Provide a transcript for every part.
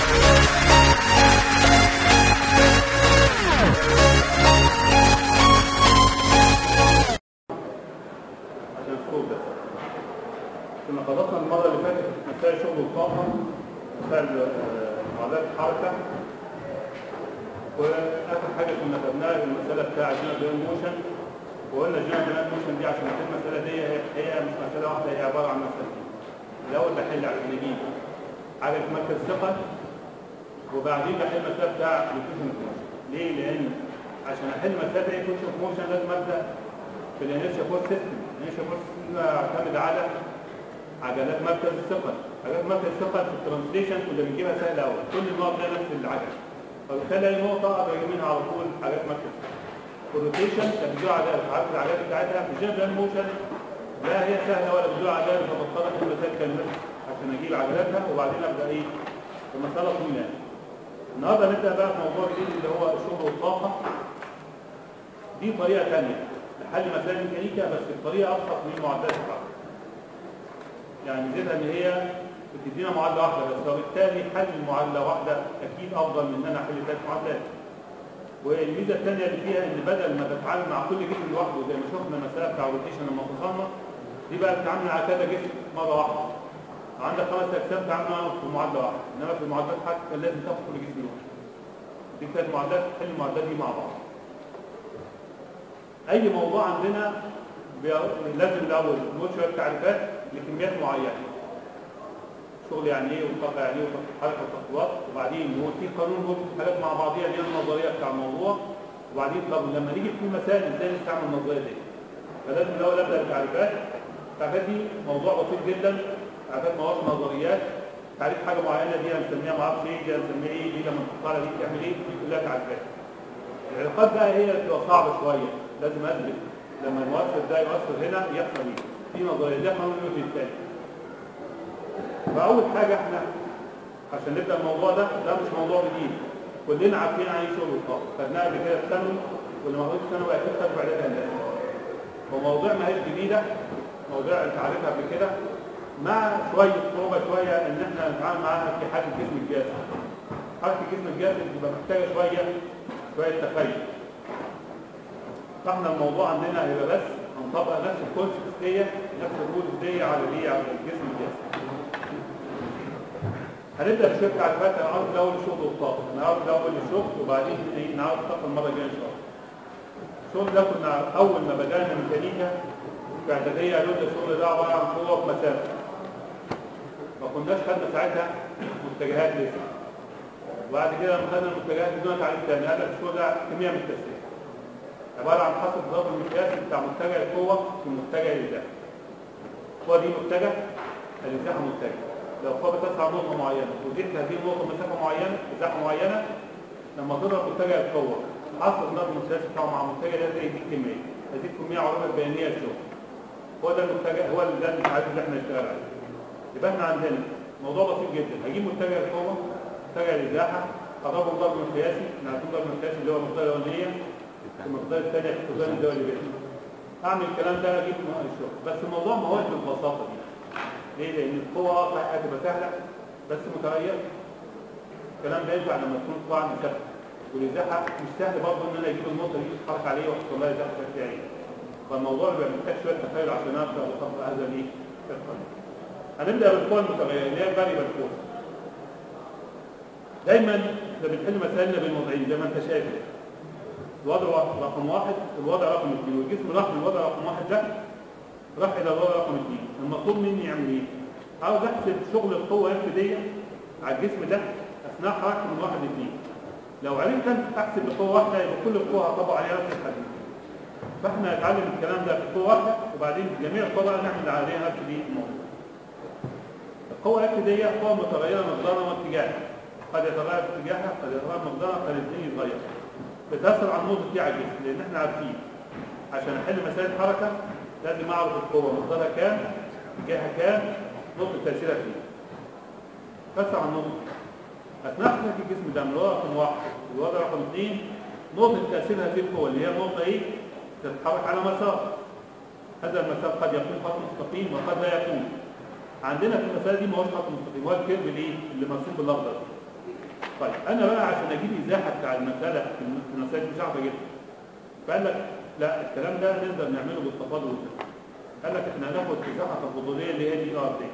عشان الصوت ده كنا خلصنا المرة اللي فاتت مسائل شغل الطاقة مسائل آه، معادلات الحركة وآخر حاجة كنا خدناها المسألة بتاع جنرال موشن وقلنا جنرال موشن دي عشان المسألة دي هي هي مش مسألة واحدة هي عبارة عن مسألتين الأول بحل عشان نجيب عدد مركز ثقل وبعدين بحل المسألة بتاع الكوشن موشن ليه؟ لأن عشان أحل مسألة ايه كوشن موشن لازم أبدأ في الانيرشيا فورس سيستم الانيرشيا فورس سيستم يعتمد على عجلات مركز الثقل عجلات مركز الثقل في الترانسليشن كنا بنجيبها سهله قوي كل النقط ده نفس العجله فبالتالي اي نقطه اقدر اجيب منها على طول عجلات مركز والروتيشن كانت بتدور عجلات عارف العجلات بتاعتها في الجنرال موشن لا هي سهله ولا بتدور عجلات فبضطر اخد مسائل كامله عشان اجيب عجلاتها وبعدين ابدا ايه في مساله طويله يعني. النهارده نبدا بقى في موضوع جديد اللي هو الشغل والطاقه دي طريقه ثانيه لحل مسائل الميكانيكا بس بطريقه ابسط من معادلات الحركه يعني زيادة ان هي بتدينا معادله واحده بس وبالتالي حل معادله واحده اكيد افضل من ان انا احل ثلاث معادلات والميزه الثانيه اللي فيها ان بدل ما بتعامل مع كل جسم لوحده زي ما شفنا المساله بتاع الروتيشن لما وصلنا دي بقى بتتعامل على كذا جسم مره واحده عندك خمس اجسام بتتعامل معاهم في معادله واحده انما في المعادلات حتى كان لازم تاخد كل جسم لوحده دي كانت معادلات تحل المعادلات دي مع بعض اي موضوع عندنا بي- لازم الاول نقول شويه تعريفات لكميات معينه شغل يعني ايه والطاقه يعني ايه وحركه التطبيقات وبعدين نقول في قانون نقول حاجات مع بعضيها اللي هي النظريه بتاع الموضوع وبعدين طب لما نيجي في مسائل ازاي نستعمل النظريه دي فلازم الاول ابدا بالتعريفات التعريفات دي موضوع بسيط جدا تعريفات ما هوش نظريات تعريف حاجه معينه دي هنسميها ما اعرفش ايه دي هنسميها ايه دي لما تحطها على دي تعمل ايه دي كلها تعريفات العلاقات بقى هي اللي بتبقى صعبه شويه لازم اثبت لما المؤثر ده يؤثر هنا يحصل ايه في نظريه ده قانون نيوتن الثاني فاول حاجه احنا عشان نبدا الموضوع ده ده مش موضوع جديد كلنا عارفين عن ايه شغل الطاقه خدناها قبل كده في ثانوي واللي ما خدوش في ثانوي اكيد خدوا اعداد هندسه وموضوع ما هيش جديده موضوع انت عارفها قبل كده مع شويه صعوبه شويه ان احنا نتعامل معاها في حاله جسم الجسم حركه جسم الجسم بتبقى محتاجه شويه شويه تخيل فاحنا الموضوع عندنا هيبقى بس هنطبق نفس الكونسبت دي نفس الرولز دي على الايه على الجسم الجسم هنبدا بشويه تعريفات هنعرض الاول الشغل والطاقه نعرض الاول الشغل وبعدين ايه نعرض الطاقه المره الجايه ان شاء الله الشغل ده كنا اول ما بدانا ميكانيكا في اعداديه قالوا لنا الشغل ده عباره عن قوه في مسافه ما كناش خدنا ساعتها متجهات لسه وبعد كده لما خدنا المتجهات بدون تعريف تاني قال لك الشغل ده كميه متكثفه عباره عن حصر الضرب المقياسي بتاع متجه القوه في متجه الازاحه القوه دي متجه الازاحه متجه لو القوه بتسعى نقطه معينه وزدت هذه النقطه مسافه معينه ازاحه معينه لما تضرب متجه القوه حصر الضرب المقياسي بتاعه مع متجه ده زي دي كميه هذه الكميه عرضت بيانيه الشغل هو ده المتجه هو ده التعريف اللي احنا نشتغل عليه يبقى احنا عندنا موضوع بسيط جدا هجيب متجه القوه متجه الازاحه اضربه الضرب القياسي نعرف الضرب القياسي اللي هو المقدار الاولانيه المقدار الثاني في الخزان الدولي بينهم اعمل الكلام ده اجيب الشغل بس الموضوع ما هوش بالبساطه دي ليه؟ لان القوه اه صحيح هتبقى سهله بس متغيره الكلام ده ينفع لما تكون قوه عندي ثابته والازاحه مش سهل برضه ان انا اجيب النقطه دي اتحرك عليه واحط لها ازاحه بشكل عين فالموضوع بيبقى محتاج شويه تخيل عشان اقدر اطبق هذا الايه؟ القانون هنبدا بالقوى المتغيره اللي هي فاريبل فورس دايما احنا بنحل مسائلنا بالوضعين زي ما انت شايف كده الوضع رقم واحد والوضع رقم اثنين والجسم راح من الوضع رقم واحد ده راح الى الوضع رقم اثنين المطلوب مني يعمل ايه؟ عاوز احسب شغل القوه اف دي على الجسم ده اثناء حركته من واحد لاثنين لو عرفت انت احسب القوه واحده يبقى كل القوه هطبق عليها نفس الحديث فاحنا نتعلم الكلام ده في قوه واحده وبعدين جميع القوى بقى نعمل عليها نفس دي الموضوع القوه اف دي قوه متغيره مقدارها واتجاهها قد يتغير اتجاهها قد يتغير مقدارها قد الاثنين يتغير بتأثر على النقطة دي على الجسم لأن احنا عارفين عشان أحل مسائل حركة لازم أعرف القوة مقدارها كام اتجاهها كام نقطة تأثيرها فين تأثر على النقطة أثناء حركة الجسم ده من الوضع رقم واحد للوضع رقم اثنين نقطة تأثيرها في القوة اللي هي النقطة إيه؟ تتحرك على مسار هذا المسار قد يكون خط مستقيم وقد لا يكون عندنا في المسألة دي ما هوش خط مستقيم هو الكيرف الإيه؟ اللي مرسوم بالأخضر طيب انا بقى عشان اجيب ازاحه بتاع المساله في المسائل مش عارف اجيبها فقال لك لا الكلام ده نقدر نعمله بالتفاضل والتفاضل قال لك احنا هناخد ازاحه تفاضليه اللي هي دي ار دي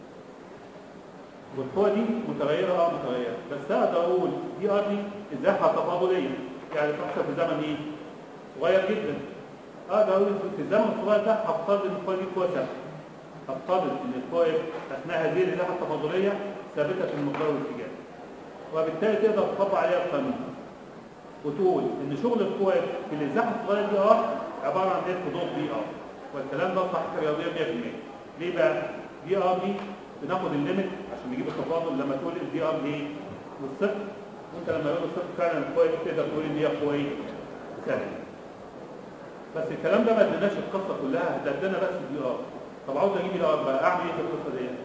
والقوه دي متغيره اه متغيره بس اقدر اقول دي ار دي ازاحه تفاضليه يعني تحصل في زمن ايه؟ صغير جدا اقدر اقول في الزمن الصغير ده هفترض ان القوه دي قوه ثابته هفترض ان القوه اثناء هذه الازاحه التفاضليه ثابته في المقدار والاتجاه وبالتالي تقدر تطبق عليها القانون وتقول ان شغل القوى في الازاحه الصغيره دي ار عباره عن اف ضوء دي ار والكلام ده صحيح رياضيا 100% ليه بقى؟ دي ار دي بناخد الليمت عشان نجيب التفاضل لما تقول الدي ار دي والصفر وانت لما يقول الصفر فعلا القوى دي تقدر تقول ان هي قوى ثابته بس الكلام ده ما اديناش القصه كلها ده ادانا بس الدي ار طب عاوز اجيب الار بقى اعمل ايه في القصه دي؟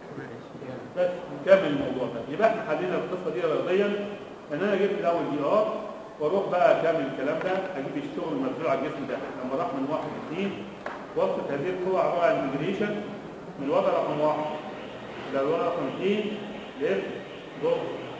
بس نكمل الموضوع ده يبقى احنا حلينا القصه دي رياضيا ان انا جبت الاول دي ار واروح بقى اكمل الكلام ده اجيب الشغل المبذول على الجسم ده لما راح من واحد لاثنين وصفت هذه القوه عباره عن انتجريشن من الوضع رقم واحد الى الوضع رقم اثنين لاف دوت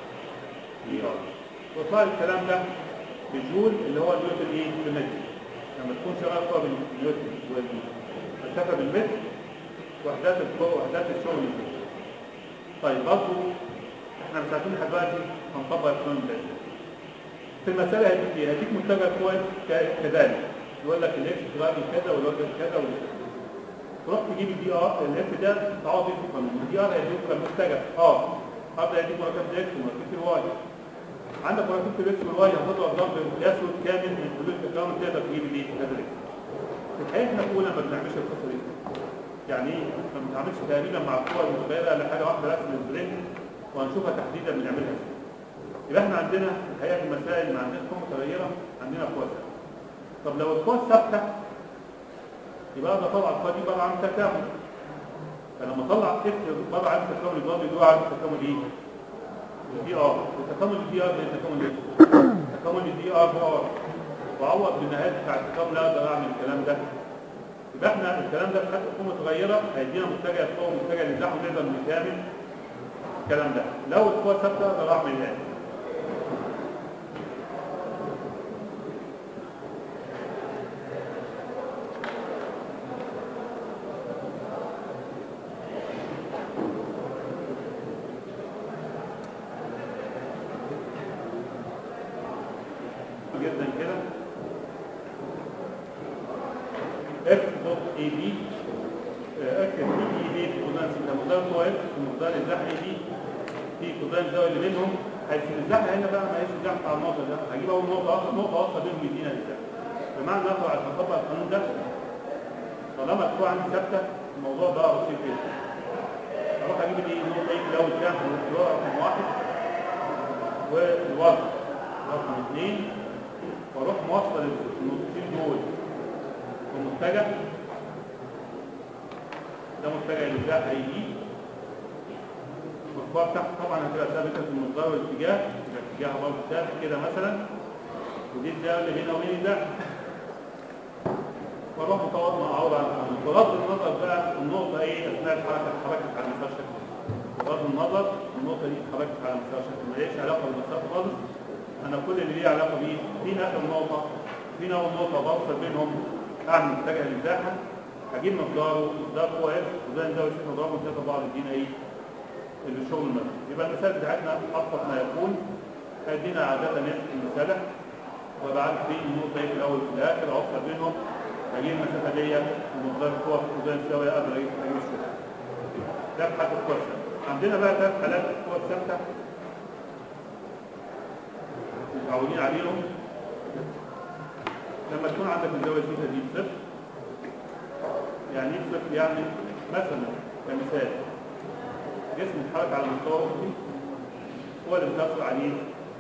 دي ار ويطلع لي الكلام ده بالجول اللي هو نيوتن ايه في المتر لما تكون شغال قوه بالنيوتن والمسافه بالمتر وحدات القوه وحدات الشغل بالمتر طيب برضه احنا مش عارفين لحد دلوقتي هنطبق القانون ده ازاي في المسألة هديك ايه؟ هديك منتجع كويس كذلك يقول لك الاكس تغير من كذا والواي من كذا وكذا تروح تجيب الدي ار الاف ده تعوض بيه في القانون الدي ار هيديك كمنتجع اه هبدا هيديك مركبة الاكس ومركبة الواي عندك مركبة الاكس والواي هتضرب ضرب يسود كامل من حلول التكامل تقدر تجيب الايه؟ هذا الاكس في الحقيقة احنا في اولى ما بنعملش القصة دي يعني ايه؟ ما بنتعاملش تقريبا مع القوى المتغيرة لحاجة واحدة بس من البرين وهنشوفها تحديدا بنعملها ازاي يبقى احنا عندنا الحقيقه في المسائل اللي ما عندناش قوه متغيره عندنا قوه ثابته طب لو القوه الثابته يبقى اقدر اطلع القوه دي بره عن التكامل فلما اطلع اف بره عن التكامل يبقى بيدور على التكامل ايه؟ الدي ار التكامل الدي ار زي التكامل ايه؟ تكامل الدي ار ار واعوض بالنهايات بتاع التكامل اقدر اعمل الكلام ده يبقى احنا الكلام ده في حته قوه متغيره هيدينا متجه القوه متجه للزحف ونقدر نكامل الكلام ده لو القوه ثابته اقدر اعمل ايه؟ جدا كده اف دوت اي بي اكتب اي بي في قدام سيتا مقدار هو اف في مقدار الزحمه دي في قدام الزاويه اللي بينهم حيث الزحمه هنا بقى ما هيش الزحمه بتاع النقطه ده هجيب اول نقطه اخر نقطه واصل بينهم يدينا الزحمه بمعنى اخر عشان اطبق القانون ده طالما تكون عندي ثابته الموضوع ده بسيط جدا اروح اجيب الايه النقطه ايه في الاول كام الوضع رقم واحد والوضع رقم اثنين واروح موصل النقطتين دول بمتجه ده متجه الازاء هيجي والقوة بتاعته طبعا هتبقى ثابتة في المقدار والاتجاه يبقى اتجاهها برضه ثابت كده مثلا ودي الزاوية اللي بينها وبين ده واروح مطور مع عوض عن القانون بغض النظر بقى النقطة ايه اثناء الحركة اتحركت على مسار شكل بغض النظر النقطة دي اتحركت على مسار شكل ماليش علاقة بالمسار خالص انا كل اللي ليه علاقه بيه في اخر نقطه في اول نقطه بوصل بينهم اعمل متجه للزاحه هجيب مقداره مقدار هو اف وزي نزود ست مضربه ثلاثه بعض يدينا ايه الشغل المبني يبقى المثال بتاعتنا ابسط ما يكون هيدينا عاده نفس المساله وبعد في النقطه ايه في الاول وفي الاخر اوصل بينهم هجيب المسافه دي ومقدار القوه في وزن الزاويه اقدر اجيب اجيب الشغل ده في حاله القوه الثابته عندنا بقى ثلاث حالات القوه الثابته متعودين عليهم لما تكون عندك الزاويه سيتا دي بصفر يعني ايه بصفر يعني مثلا كمثال جسم يتحرك على مستوى افقي هو اللي بتاثر عليه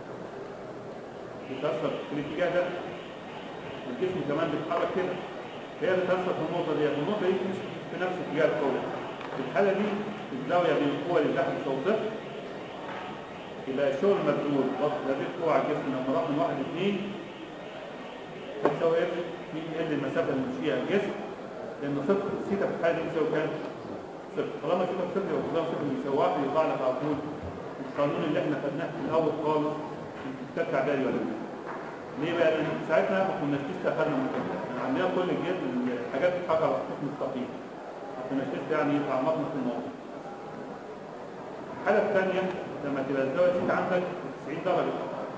بتاثر في الاتجاه ده الجسم كمان بيتحرك كده هي اللي بتاثر في النقطه دي النقطه دي مش في نفس اتجاه القوه في الحاله دي الزاويه بين القوه اللي تحت تساوي صفر يبقى الشغل مبذول ضغط هذه القوة على الجسم لما راح من واحد لاثنين بتساوي اف في ال المسافة اللي مشيها الجسم لأن صفر الثيتا في الحالة دي بتساوي كام؟ صفر طالما ثيتا صفر يبقى طالما صفر بيساوي واحد يطلع لك على طول القانون اللي احنا خدناه في الاول خالص في كتاب تعبيري ولا لا ليه بقى؟ لان ساعتها ما كناش لسه خدنا مكتبات كان عندنا كل الجد الحاجات بتتحرك على خطوط مستقيم ما كناش لسه يعني تعمقنا في الموضوع الحالة الثانية لما تبقى الزاوية ست عندك 90 درجة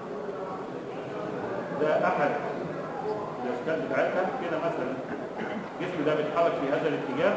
ده أحد الأشكال بتاعتها كده مثلا الجسم ده بيتحرك في هذا الاتجاه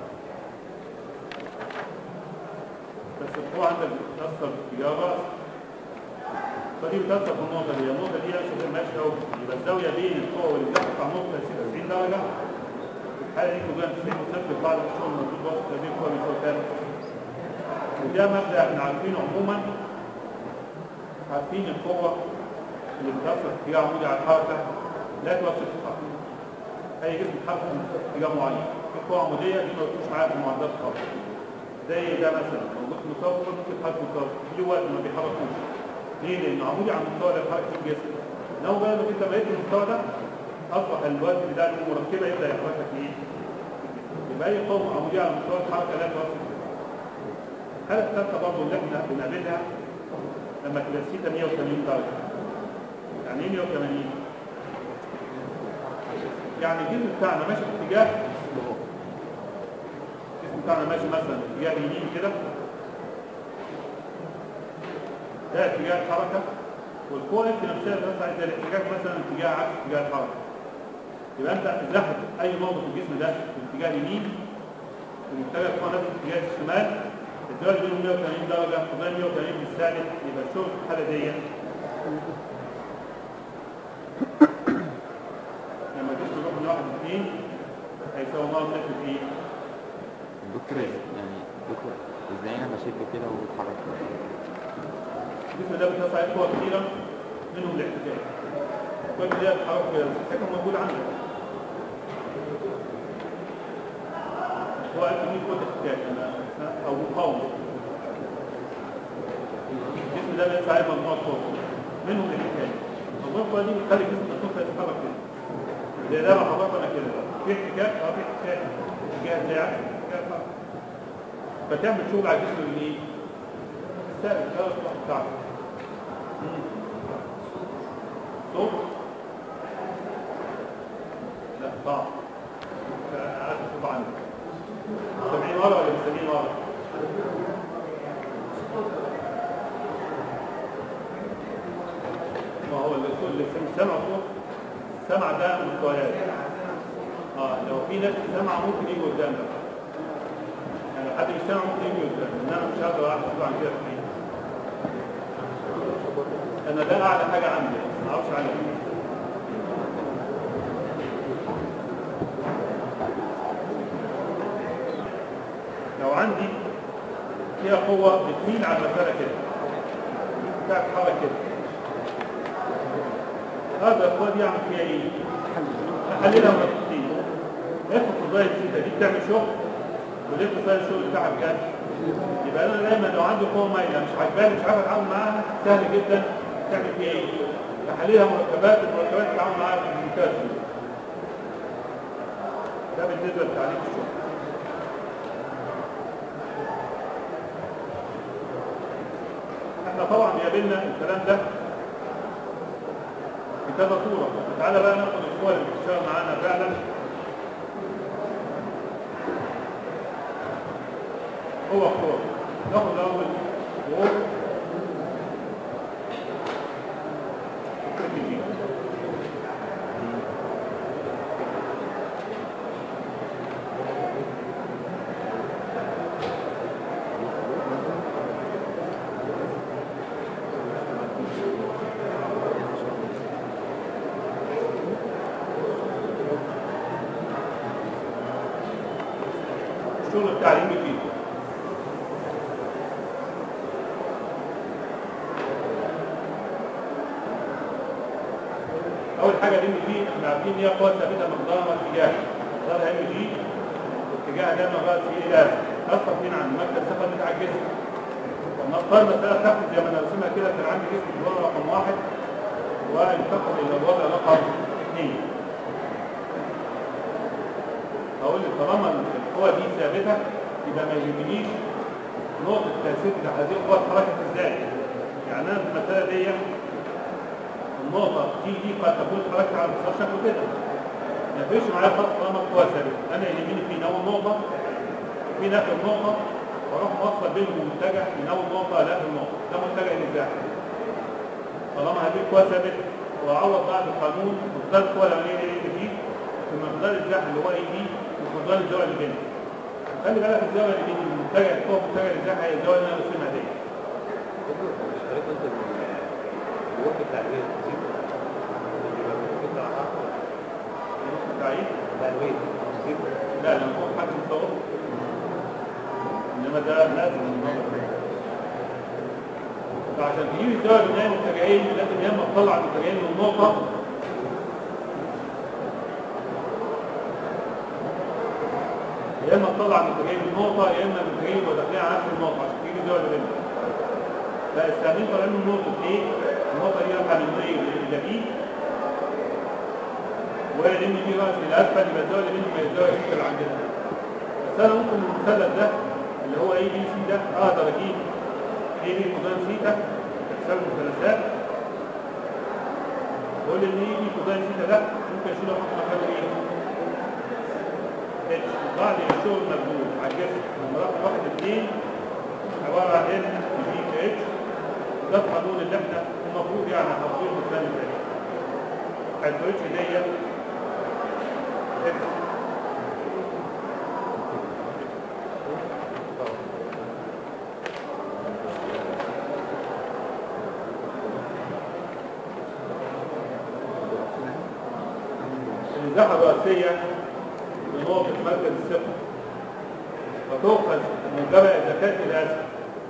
بس القوة عندك بتتأثر باتجاه الرأس فدي بتأثر في النقطة دي النقطة دي ماشية ماشية أهو يبقى الزاوية بين القوة والزاوية بتاع النقطة 90 درجة في الحالة دي كلها 90 وصفر بعد الشغل الموجود وسط هذه القوة بيساوي كام؟ وده مبدأ احنا عارفينه عموما عارفين القوة اللي بتأثر في اتجاه عمودي على الحركة لا تؤثر في الحركة أي جسم يتحرك في اتجاه معين في قوة عمودية دي ما بتكونش معاها في المعدات خالص زي ده مثلا موجود في مصور ممكن يتحرك مصور في وقت ما بيحركوش ليه؟ لأن عمودي على المستوى اللي بيتحرك فيه الجسم لو بقى لو انت بقيت في المستوى ده أصبح الوزن بتاع المركبة يبدأ يحركك ايه؟ يبقى أي قوة عمودية على مستوى الحركة لا تؤثر في الحالة الثالثة برضه اللي احنا بنقابلها لما تبقى السيتا 180 درجة يعني ايه 180 يعني الجسم بتاعنا ماشي في اتجاه الجسم بتاعنا ماشي مثلا في اتجاه يمين كده ده اتجاه الحركة والقوة في نفسها بتسعى الى الاتجاه مثلا اتجاه عكس اتجاه الحركة يبقى انت تزحف اي نقطة في الجسم ده في اتجاه اليمين ومتجه القوة نفس اتجاه الشمال الزواج بينهم 180 درجة وبين 180 بالسالب يبقى الشغل في الحالة دي لما الجسم يروح من واحد لاثنين هيساوي ناقص صفر في ايه؟ دكتور يعني دكتور ازاي انا بشد كده وبتحرك الجسم ده بيتسع عليه قوة كتيرة منهم الاحتكاك القوة اللي هي بتتحرك الاحتكاك موجود عندك هو قال لي قوة احتكاك أو مقاومة الجسم ده بيتسع عليه مجموعة قوة منهم الاحتكاك مجموعة القوة دي بتخلي الجسم نفسه يتحرك كده زي ده ما حضرتك انا كده في احتكاك اه في احتكاك اتجاه زي عكس اتجاه الحركة فتعمل شغل على الجسم اللي ايه؟ الثابت ده الصح بتاعك صوت لا صعب عارف الصوت عندك سامعين ورا ولا مش سامعين ورا؟ ما هو الصوت اللي سمع صوت سمع ده مستويات اه لو في ناس سمع ممكن يجي قدامك يعني لو حد مش سامع ممكن يجي قدامك انما مش هقدر اعرف عن كده في انا ده اعلى حاجه عندي ما اعرفش عنها لو عندي فيها قوه بتميل على المساله كده بتاعت حركه كده هذا القوه دي اعمل فيها ايه؟ احللها مرتين افرض الظاهر السيده دي بتعمل شغل وليه تصير الشغل بتاعها بجد يبقى انا دايما لو عندي قوه مايله مش عجباني مش عارف اتعامل معاها سهل جدا تعمل فيها ايه؟ تحللها مركبات المركبات تتعامل معاها بممتاز ده بالنسبه لتعريف الشغل احنا طبعا بيقابلنا الكلام ده بكذا صوره تعالى بقى ناخد الصور اللي بتشتغل معانا فعلا هو اختار ناخد الاول وهو الشغل التعليمي فيه اول حاجه الام جي احنا عارفين ان هي قوه ثابته مقدارها اتجاه مقدارها ام جي واتجاهها ده مقدار سي الاف اصلا فين عند مكتب الثقه بتاع الجسم لما اختار مساله تحت زي ما انا رسمها كده كان عندي جسم في الوضع رقم واحد وانتقل الى الوضع رقم اثنين اقول لك طالما القوه دي ثابته يبقى ما يهمنيش نقطة تأثير هذه القوة اتحركت ازاي؟ يعني أنا في المسألة دي النقطة دي دي قد تكون اتحركت على مسار شكله كده ما يفرقش معايا خط طالما القوة ثابتة أنا يهمني في أول نقطة في آخر نقطة وأروح موصل بينهم المتجه من أول نقطة لآخر نقطة ده منتجه النزاع طالما هذه القوة ثابتة وأعوض بعد القانون مقدار القوة الأولانية اللي فيه في مقدار الزاحم اللي هو اي بي ومقدار الزاوية اللي بينهم خلي بالك الزاوية اللي بين المنتجه القوة والمنتجه النزاع هي الزاوية اللي أنا برسمها دي مش عارف انت الوقت بتاع الويت نسيت بيبقى بيطلع احمر تعيين بتاع الويت نسيت لا ده المفروض حد مصور انما ده لازم النظر فعشان تجيب الزاويه بين المتجهين لازم يا اما تطلع المتجهين من النقطه يا اما تطلع المتجهين من النقطه يا اما المتجهين يبقوا داخلين على نفس النقطه عشان تجيب الزاويه اللي بينهم لا السهمين طالعين من نقطه ايه النقطه دي رايحه من ايه الى بي ولان دي راس الى اسفل يبقى الزاويه اللي بينهم هي الزاويه اللي عندنا بس انا ممكن المثلث ده اللي هو اي بي سي ده اقدر اجيب اي بي كوزين سيتا حساب المثلثات بقول ان اي بي كوزين سيتا ده ممكن اشيله احط مكانه ايه؟ اتش بعد الشغل مبذول على الجسم لما رقم واحد اثنين عباره عن ان بي اتش ده القانون اللي احنا المفروض يعني حافظينه السنه اللي فاتت حيث اتش دي اكس المساحة الرئيسية لنقطة مركز الثقة فتؤخذ موجبة إذا كانت إلى أسفل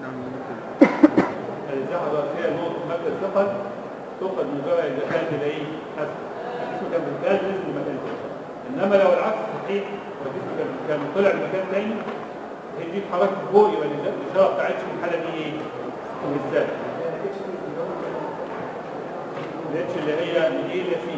المساحة الرئيسية لنقطة مركز الثقة تؤخذ موجبة إذا كانت إلى إيه؟ أسفل الجسم كان بالكاد نزل لمكان تاني إنما لو العكس صحيح والجسم كان كان طلع لمكان تاني هي دي اتحركت فوق يبقى الإشارة بتاعتش في الحالة دي إيه؟ بالذات الاتش اللي هي من ايه لسي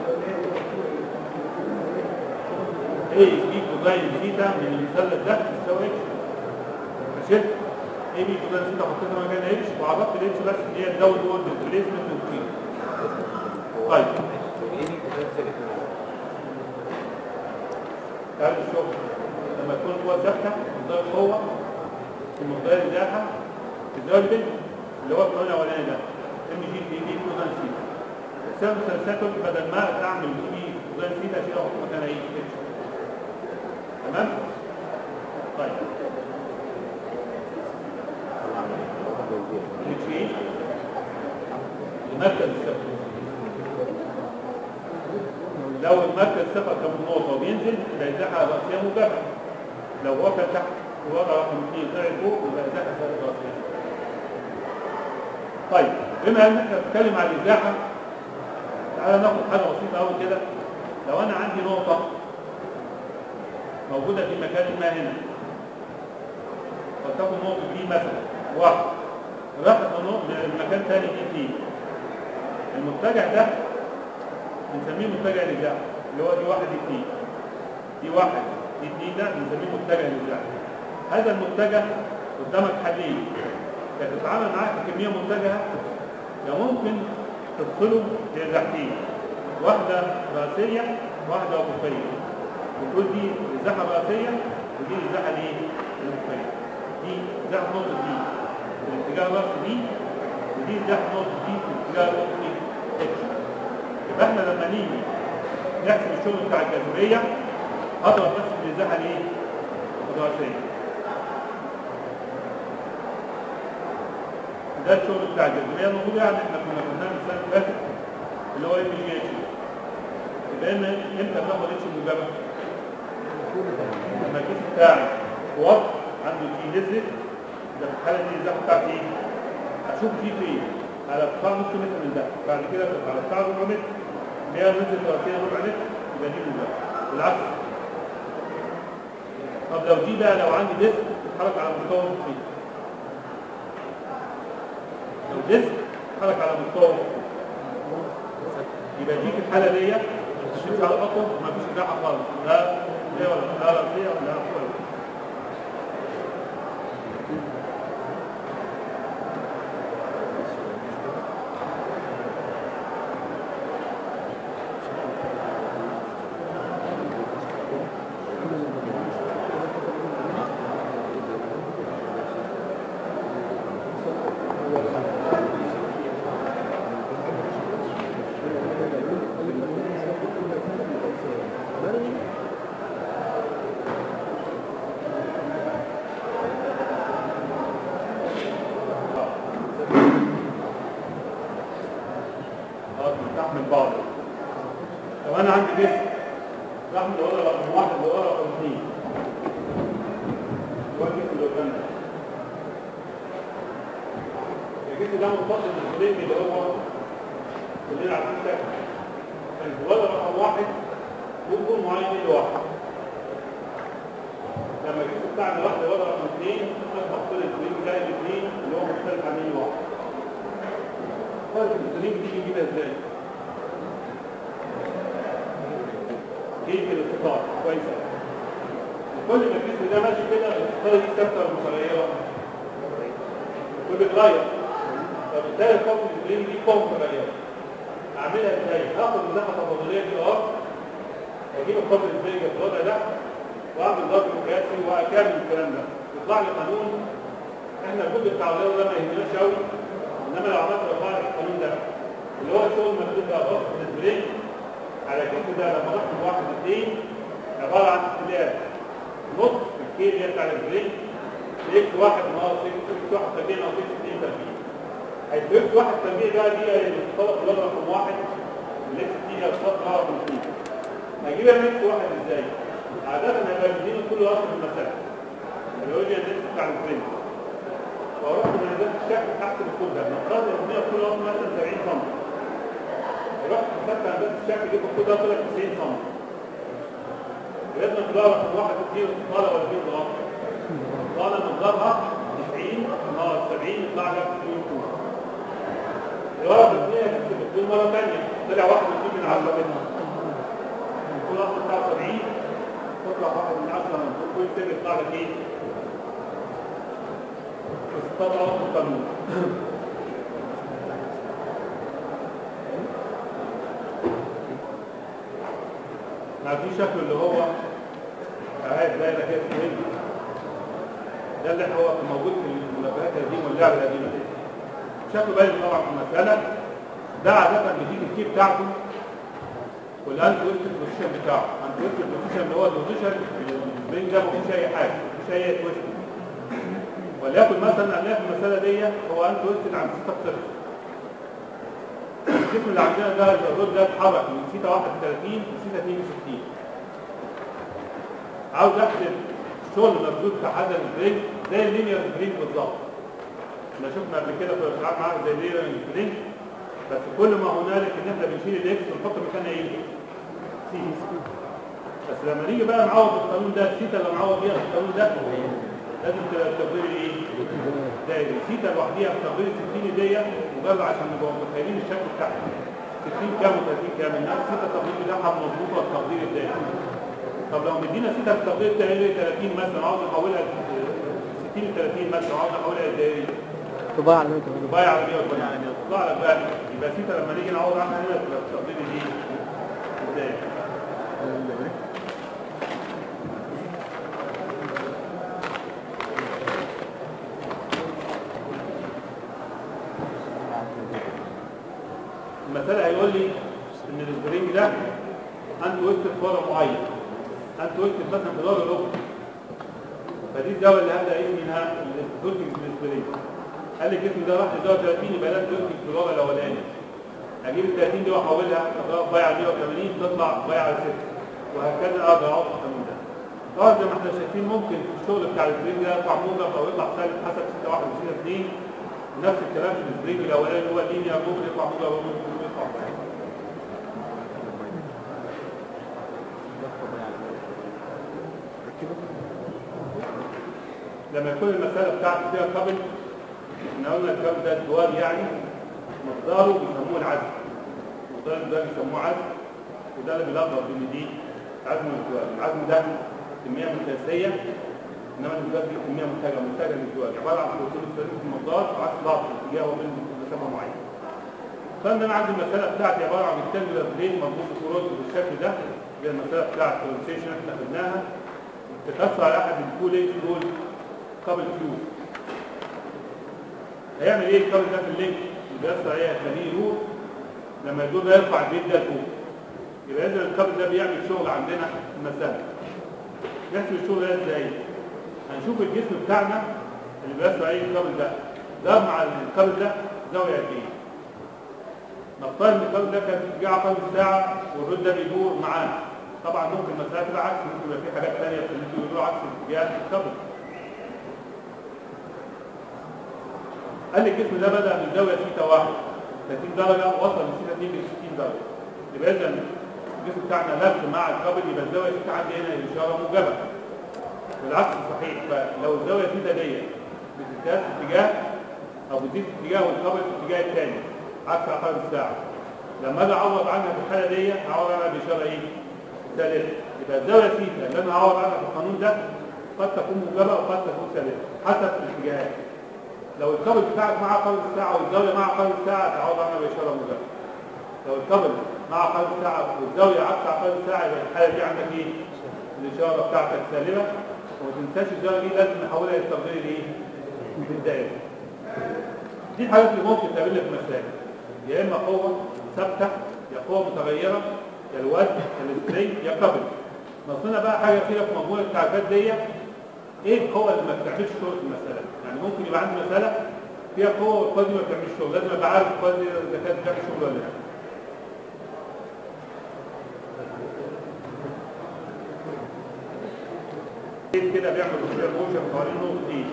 ايه بي كوزين سيتا من المثلث ده تساوي اتش فشلت ايه بي كوزين سيتا حطيتها مكان اتش وعرفت الاتش بس اللي هي الداون وورد ديسبيسمنت والكي طيب ايه دي كوزين ثابت تعالى الشغل لما تكون قوة ثابتة مقدار القوة في مقدار الازاحة الزاوية اللي بينهم اللي هو القانون الاولاني ده ام جي في بي كوزين سيتا حساب المثلثات قلت بدل ما اعمل دي بي كوزين سيتا اشيل احط مكانها ايه اتش تمام طيب اتش ايه المركز الثقل لو المركز الثقل كان من نقطه وبينزل يبقى الازاحه الراسيه موجبه لو هو كان تحت الوضع رقم اثنين طلع فوق يبقى الازاحه ثابته راسيه طيب بما ان احنا بنتكلم عن الازاحه تعالى ناخد حاجه بسيطه قوي كده لو انا عندي نقطه موجوده في مكان ما هنا فتكون نقطه دي مثلا واحد راحت لمكان ثاني دي اثنين المتجه ده بنسميه متجه الازاحه اللي هو دي واحد دي اثنين دي واحد دي اثنين ده بنسميه متجه الازاحه هذا المتجه قدامك حلين يا تتعامل معاه ككميه متجهه يا ممكن تفصله لازاحتين واحده راسيه واحده افقيه وتقول دي ازاحه راسيه ودي ازاحه الايه؟ الافقيه دي ازاحه نقطه دي في الاتجاه الراسي دي ودي ازاحه نقطه دي في الاتجاه الافقي اتش يبقى احنا لما نيجي نحسب الشغل بتاع الجاذبيه اضرب بس في الازاحه الايه؟ الراسيه ده الشغل بتاع الجاذبيه المفروض يعني احنا كنا قلناه السنه اللي فاتت اللي هو ام جي اتش يبقى إن امتى بناخد اتش موجبه؟ لما الجسم بتاعي وضع عنده جي نزلت ده في الحاله دي الازاحه بتاعتي ايه؟ اشوف جي فين؟ على ارتفاع نص متر من ده بعد كده على ارتفاع ربع متر اللي هي نزلت راسيه ربع متر يبقى دي موجبه بالعكس طب لو دي بقى لو عندي ديسك بتتحرك على مستوى مستقيم لو ديسك اتحرك على مستوى يبقى دي في الحاله دي مش على الخطوه ما فيش ازاحه خالص لا لا ولا لا راسيه ولا فوق الحمل اللي هو رقم واحد اللي هو رقم اثنين هو الجسم اللي قدامنا الجسم ده منفصل من الفريق اللي هو كلنا عارفين شكله الجوال رقم واحد ممكن معين لواحد لما الجسم بتاعنا واحد وضع رقم اثنين اصبح كل الفريق بتاعي الاثنين اللي هو مختلف عن مين واحد فرق الفريق دي بنجيبها ازاي؟ كيف الاستطاعة كويسة كل ما الجسم ده ماشي كده الاستطاعة دي ثابتة ولا متغيرة؟ وبتغير فبالتالي القوة الإسلامي دي قوة متغيرة أعملها إزاي؟ هاخد المساحة التفاضلية دي أه وأجيب القوة الإسلامية في الوضع ده وأعمل ضرب قياسي وأكمل الكلام ده يطلع لي قانون إحنا الجزء بتاع الرياضة ده ما يهمناش أوي إنما لو عملت يطلع لي القانون ده اللي هو الشغل المكتوب ده بص الإسلامي على الجسم ده لما ضغط من واحد لاثنين عبارة عن اختلاف نص الكيل اللي هي بتاع الإسلامي اكس واحد ناقص اكس واحد تربيع ناقص اكس اثنين تربيع حيث اكس واحد تربيع ده دي الاستطاعة الوضع رقم واحد والاكس اثنين هي الاستطاعة رقم اثنين هجيب انا اكس واحد ازاي؟ عادة هيبقى بيديني كل اصل في المسافة اللي هو الاكس بتاع الفريم واروح من هذا الشكل احسب الكود ده نفترض ان هي كل اصل مثلا 70 سم رحت حسبت هندسة الشكل دي الكود ده طلع 90 سم لازم نضرب رقم واحد كتير طالع ولا كتير ضغط طالع نضربها 90 ناقص 70 يطلع لك 2 كود الورقة الاثنين هتكتب الكود مرة ثانية طلع واحد واتنين من 10 منها كل اصل بتاع 70 تطلع واحد من 10 من كل سر يطلع لك ايه؟ استطاع القانون ما في شكل اللي هو قاعد دايره كده في الهند ده اللي هو كان موجود في المنبهات القديمه واللعبه القديمه دي شكله باين طبعا في المساله ده عاده بيجيب الكي بتاعته والانت ويست بوزيشن بتاعه انت ويست بوزيشن اللي هو البوزيشن البين ده ما فيهوش اي حاجه ما فيهوش اي تويست وليكن مثلا هنلاقي في المساله دي هو انت ويست عند 6 صفر الجسم اللي عندنا ده الرود ده اتحرك من سيتا 31 لسيتا 62 عاوز احسب الشغل المبذول بتاع هذا السبرينج زي اللينير سبرينج بالظبط احنا شفنا قبل كده في الاشعاع معاك زي اللينير سبرينج بس كل ما هنالك ان احنا بنشيل الاكس ونحط مكانها ايه؟ سي بس لما نيجي بقى نعوض القانون ده السيتا اللي نعوض بيها في القانون ده لازم تبقى التقدير ايه؟ دايري سيتا لوحديها في تقدير 60 دي مجرد عشان نبقى متخيلين الشكل بتاعها 60 كام و30 كام انها سيتا التقدير بتاعها مظبوطه التقدير الدايري طب لو مدينا سيتا في التقدير الدايري 30 مثلا عاوز احولها 60 ل 30 مثلا عاوز احولها للدايري طباع على 180 بايع على 180 يطلع لك بقى يبقى سيتا لما نيجي نعوض عنها هنا تبقى التقدير دي ازاي؟ المسألة هيقول لي ان السبرينج ده انت وسط فرع معين انت وسط مثلا في دور الاخر فدي الزاويه اللي هبدا اقيس منها الدوسنج في السبرينج قال لي الجسم ده راح لزاويه 30 يبقى ده الدوسنج في الوضع الاولاني اجيب ال 30 دي واحولها اضرب بايع 180 تطلع بايع على 6 وهكذا اقدر اعوض القانون ده طبعا زي ما احنا شايفين ممكن في الشغل بتاع السبرينج ده يطلع موجب او يطلع سالب حسب 6 1 و 6 2 نفس الكلام في السبرينج الاولاني اللي هو اللينير ممكن يطلع موجب او ممكن يطلع سالب لما يكون المسألة بتاعتي فيها كابل احنا قلنا الكابل ده الدوال يعني مقداره بيسموه العزم مقدار ده بيسموه عزم وده اللي بيلخبط بين دي عزم والزواج العزم ده كمية متناسية انما الزواج دي كمية منتجة منتجة للزواج عبارة عن بروتين سليم في المقدار وعكس بعض الاتجاه وبين مسافة معينة فانا انا عندي المسألة بتاعتي عبارة عن ريكتانجولار بلين مربوط بكروت بالشكل ده زي المسألة بتاعت الكونسيشن احنا خدناها تكسر على احد الكو لينكس دول كابل فيوز هيعمل ايه الكابل ده في اللينك اللي بيأثر عليه هيخليه يروح لما يدور ده يرفع البيت ده لفوق يبقى اذا الكابل ده بيعمل شغل عندنا في المسألة بيحصل الشغل ده ازاي؟ هنشوف الجسم بتاعنا اللي بيأثر عليه الكابل ده ده مع الكابل ده زاوية قد ايه؟ نفترض ان الكابل ده كان اتجاه عقارب الساعة والرد ده بيدور معاه طبعا ممكن المسألة تبقى عكس ممكن يبقى في حاجات ثانية في اللي يقولوا عكس اتجاه الكبر قال لي الجسم ده بدأ من زاوية سيتا واحد 30 درجة وصل من سيتا 2 ل 60 درجة يبقى إذا الجسم بتاعنا لف مع الكبر يبقى الزاوية سيتا عندي هنا الإشارة موجبة والعكس صحيح فلو الزاوية سيتا دي بتتجاه في اتجاه أو بتزيد في اتجاه والكبر في الاتجاه الثاني عكس عقارب الساعة لما اجي اعوض عنها في الحاله دي اعوض عنها باشاره ايه؟ ثالثه يبقى الزاويه سيتا اللي انا هعوض عنها في القانون ده قد تكون موجبه وقد تكون ثالثه حسب الاتجاهات لو الكابل بتاعك مع عقارب الساعه والزاويه مع عقارب الساعه تعوض عنها باشاره موجبه لو الكابل مع عقارب الساعه والزاويه عكس عقارب الساعه يبقى الحاله دي عندك ايه؟ الاشاره بتاعتك سالبه وما تنساش الزاويه دي لازم نحولها للتقدير الايه؟ الدائري دي الحاجات اللي ممكن تقابلنا في المسائل يا اما قوه ثابته يا قوه متغيره يا الوزن يا السبرينج يا كابل ناقصنا بقى حاجه كده في مجموعه التعريفات دي ايه القوه اللي ما بتعملش شغل في المساله يعني ممكن يبقى عندي مساله فيها قوه والقوه دي ما بتعملش شغل لازم ابقى عارف القوه دي اذا كانت بتعمل شغل ولا لا كده بيعمل روتيشن موشن حوالين نقطه ايه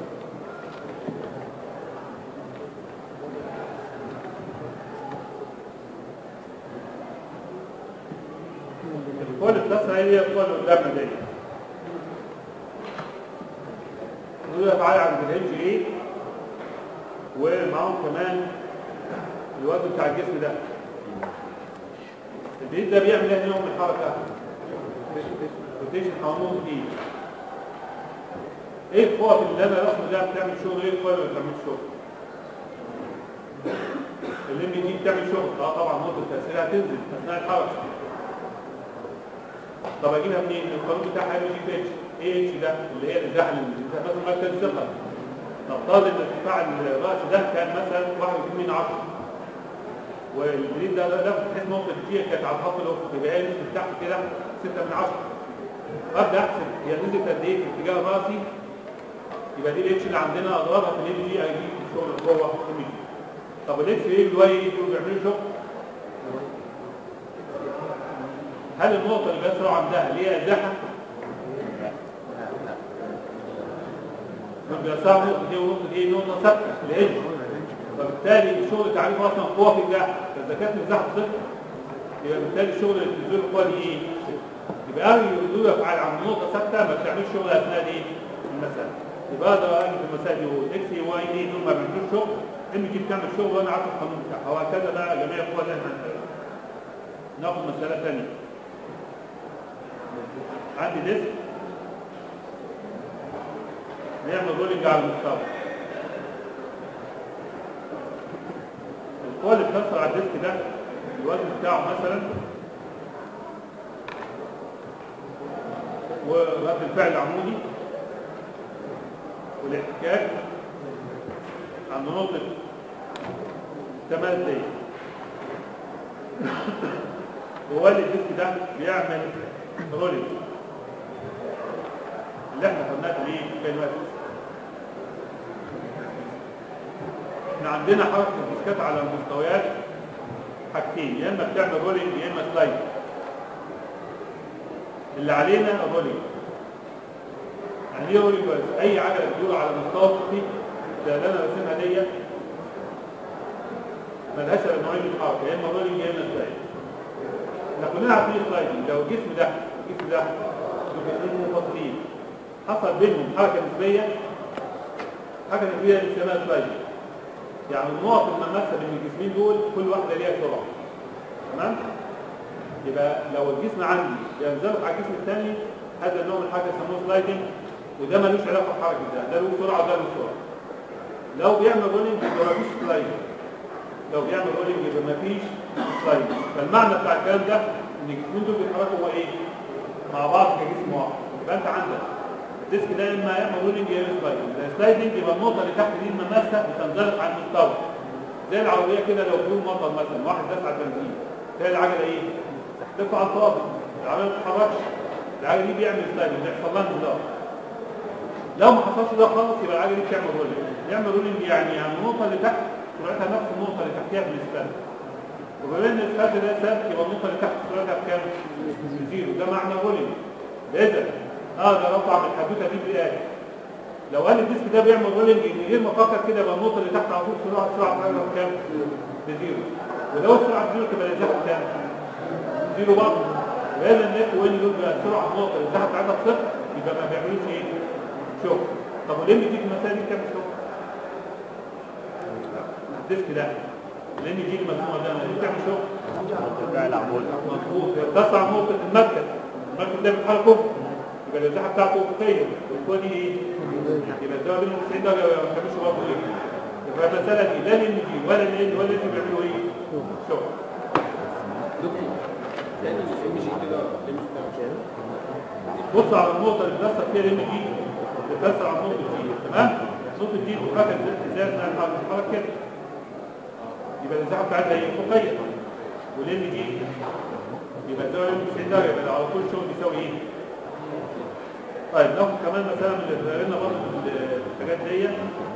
القوة اللي بتصل هي القوة اللي قدامنا دي دول افعال عند الهنج ايه ومعاهم كمان الوزن بتاع الجسم ده البيت ده بيعمل ايه نوع من الحركة روتيشن حوالين نقطة ايه ايه القوة اللي انا رسمه ده بتعمل شغل ايه القوة اللي ما بتعملش شغل الام دي بتعمل شغل اه طبعا نقطة تأثيرها هتنزل اثناء الحركة طب اجيبها منين؟ القانون بتاعها ام جي اتش ايه اتش ده اللي هي الازاحه اللي مثلا مركز الثقل نفترض ان ارتفاع الراس ده كان مثلا 1 من 10 والجريد ده ده بحيث نقطه جي كانت على الخط الافقي يبقى هي نزلت تحت كده 6 من 10 ابدا احسب هي نزلت قد ايه في اتجاه راسي يبقى دي الاتش اللي عندنا اضربها في الام جي اي دي شغل القوه ام جي طب الاكس ايه والواي ايه دول بيعملوا شغل هل النقطة اللي بيسرع عندها ليها ازاحة؟ من بيسرع نقطة دي ونقطة دي نقطة ثابتة الهج فبالتالي الشغل تعريفه اصلا قوة في الازاحة فاذا كانت الازاحة صفر يبقى بالتالي الشغل اللي بتنزل القوة دي ايه؟ يبقى اغلب الردود افعال عن نقطة ثابتة ما بتعملش شغل اثناء ايه؟ المسألة يبقى اقدر اجي في المسائل دي اقول اكس اي واي اي دول ما بيعملوش شغل ام جي بتعمل شغل وانا عارف القانون بتاعها وهكذا بقى جميع القوى اللي احنا هنتكلم ناخد مسألة ثانية عندي ديسك بيعمل رولينج على المستوى القوة اللي بتأثر على الديسك ده الوزن بتاعه مثلا ورد الفعل العمودي والاحتكاك عند نقطة تمام دي هو اللي الديسك ده بيعمل رولينج اللي احنا خدناه في ايه في كلمات احنا عندنا حركه الديسكات على المستويات حاجتين يا اما بتعمل رولينج يا اما سلايد اللي علينا الرولينج يعني ايه رولينج بس اي عجله بتدور على مستوى افقي زي اللي انا راسمها دي ملهاش الا نوعين من الحركه يا اما رولينج يا اما سلايد احنا كلنا عارفين سلايدنج لو الجسم ده الجسم ده جسمين منفصلين حصل بينهم حركه نسبيه حركه نسبيه اسمها سلايدنج يعني النقط المماسه بين الجسمين دول كل واحده ليها سرعه تمام يبقى لو الجسم عندي ينزلق على الجسم الثاني هذا النوع من الحركه يسموه سلايدنج وده ملوش علاقه بالحركه ده ده له سرعه وده له سرعه لو بيعمل رولينج يبقى مفيش سلايدنج لو بيعمل رولينج يبقى مفيش سلايدنج فالمعنى بتاع الكلام ده ان الجسمين دول بيتحركوا هو ايه؟ مع بعض كجسم واحد يبقى انت عندك الديسك ده اما يعمل رولينج يا اما سلايدنج السلايدنج يبقى النقطه اللي تحت دي المماسه بتنزلق على المستوى زي العربيه كده لو في مطر مثلا واحد داس على البنزين تلاقي العجله ايه؟ تحتفل على الفاضي العربيه ما بتتحركش العجله دي بيعمل سلايدنج بيحصل لها انزلاق لو ما حصلش ده خالص يبقى العجله دي بتعمل رولينج يعمل رولينج يعني يعني النقطه اللي تحت سرعتها نفس النقطه اللي تحتها بالنسبه لها وبما ان السد ده ثابت يبقى النقطه اللي تحت سرعتها بكام؟ بزيرو ده معنى رولينج اذا اقدر اطلع من الحدوته دي بالايه لو قال الديسك ده بيعمل رولينج من غير ما افكر كده يبقى النقطه اللي تحت على طول سرعه سرعه حركه بكام؟ بزيرو ولو السرعه بزيرو تبقى الازاحه بكام؟ زيرو برضه وقال النت وين دول بقى السرعه النقطه الازاحه بتاعتها بصفر يبقى ما بيعملوش ايه؟ شغل طب وليه بيديك المسائل دي بكام شغل؟ الديسك ده لان يجي المجموعه ده ما بتعمل شغل ترجع العمود مظبوط تسع نقطة المركز المركز ده بيتحرك افق يبقى الازاحة بتاعته افقية والقوة دي ايه؟ يبقى الزاوية بينهم 90 درجة ما بتعملش برضه ايه؟ يبقى المسألة دي لا الام جي ولا الان ولا الان بيعملوا ايه؟ شغل بص على النقطة اللي بتأثر فيها الام جي بتأثر على النقطة دي تمام؟ النقطة دي بتتحرك ازاي اثناء الحركة بتتحرك كده يبقى الازاحة بتاعتها ايه؟ افقية والام جي يبقى الزاويه 90 درجه يبقى على طول شغل بيساوي ايه؟ طيب ناخد كمان مثلا من اللي قلنا برضه في الحاجات دي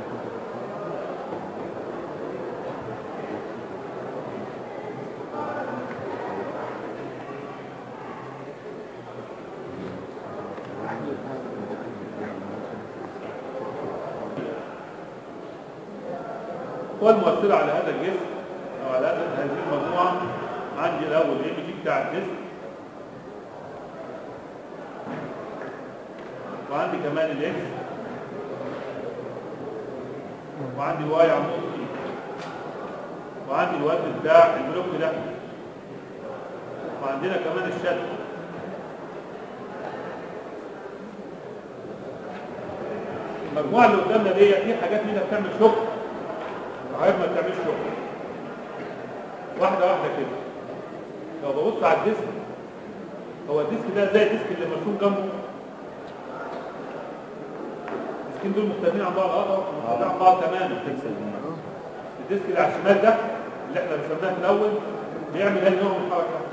القوى المؤثرة على هذا الجسم أو على هذا هذه المجموعة عندي الأول الام جي بتاع الجسم وعندي كمان الاكس وعندي الواي على النقطة دي وعندي الوزن بتاع البلوك ده وعندنا كمان الشد المجموعة اللي قدامنا دي في حاجات منها بتعمل شغل وحاجات ما بتعملش شغل واحدة واحدة كده لو ببص على الديسك هو الديسك ده زي الديسك اللي مرسوم جنبه الديسكين دول مختلفين عن بعض اه مختلفين عن بعض تماما الديسك اللي على الشمال ده اللي احنا رسمناه في الاول بيعمل هذا النوع من الحركه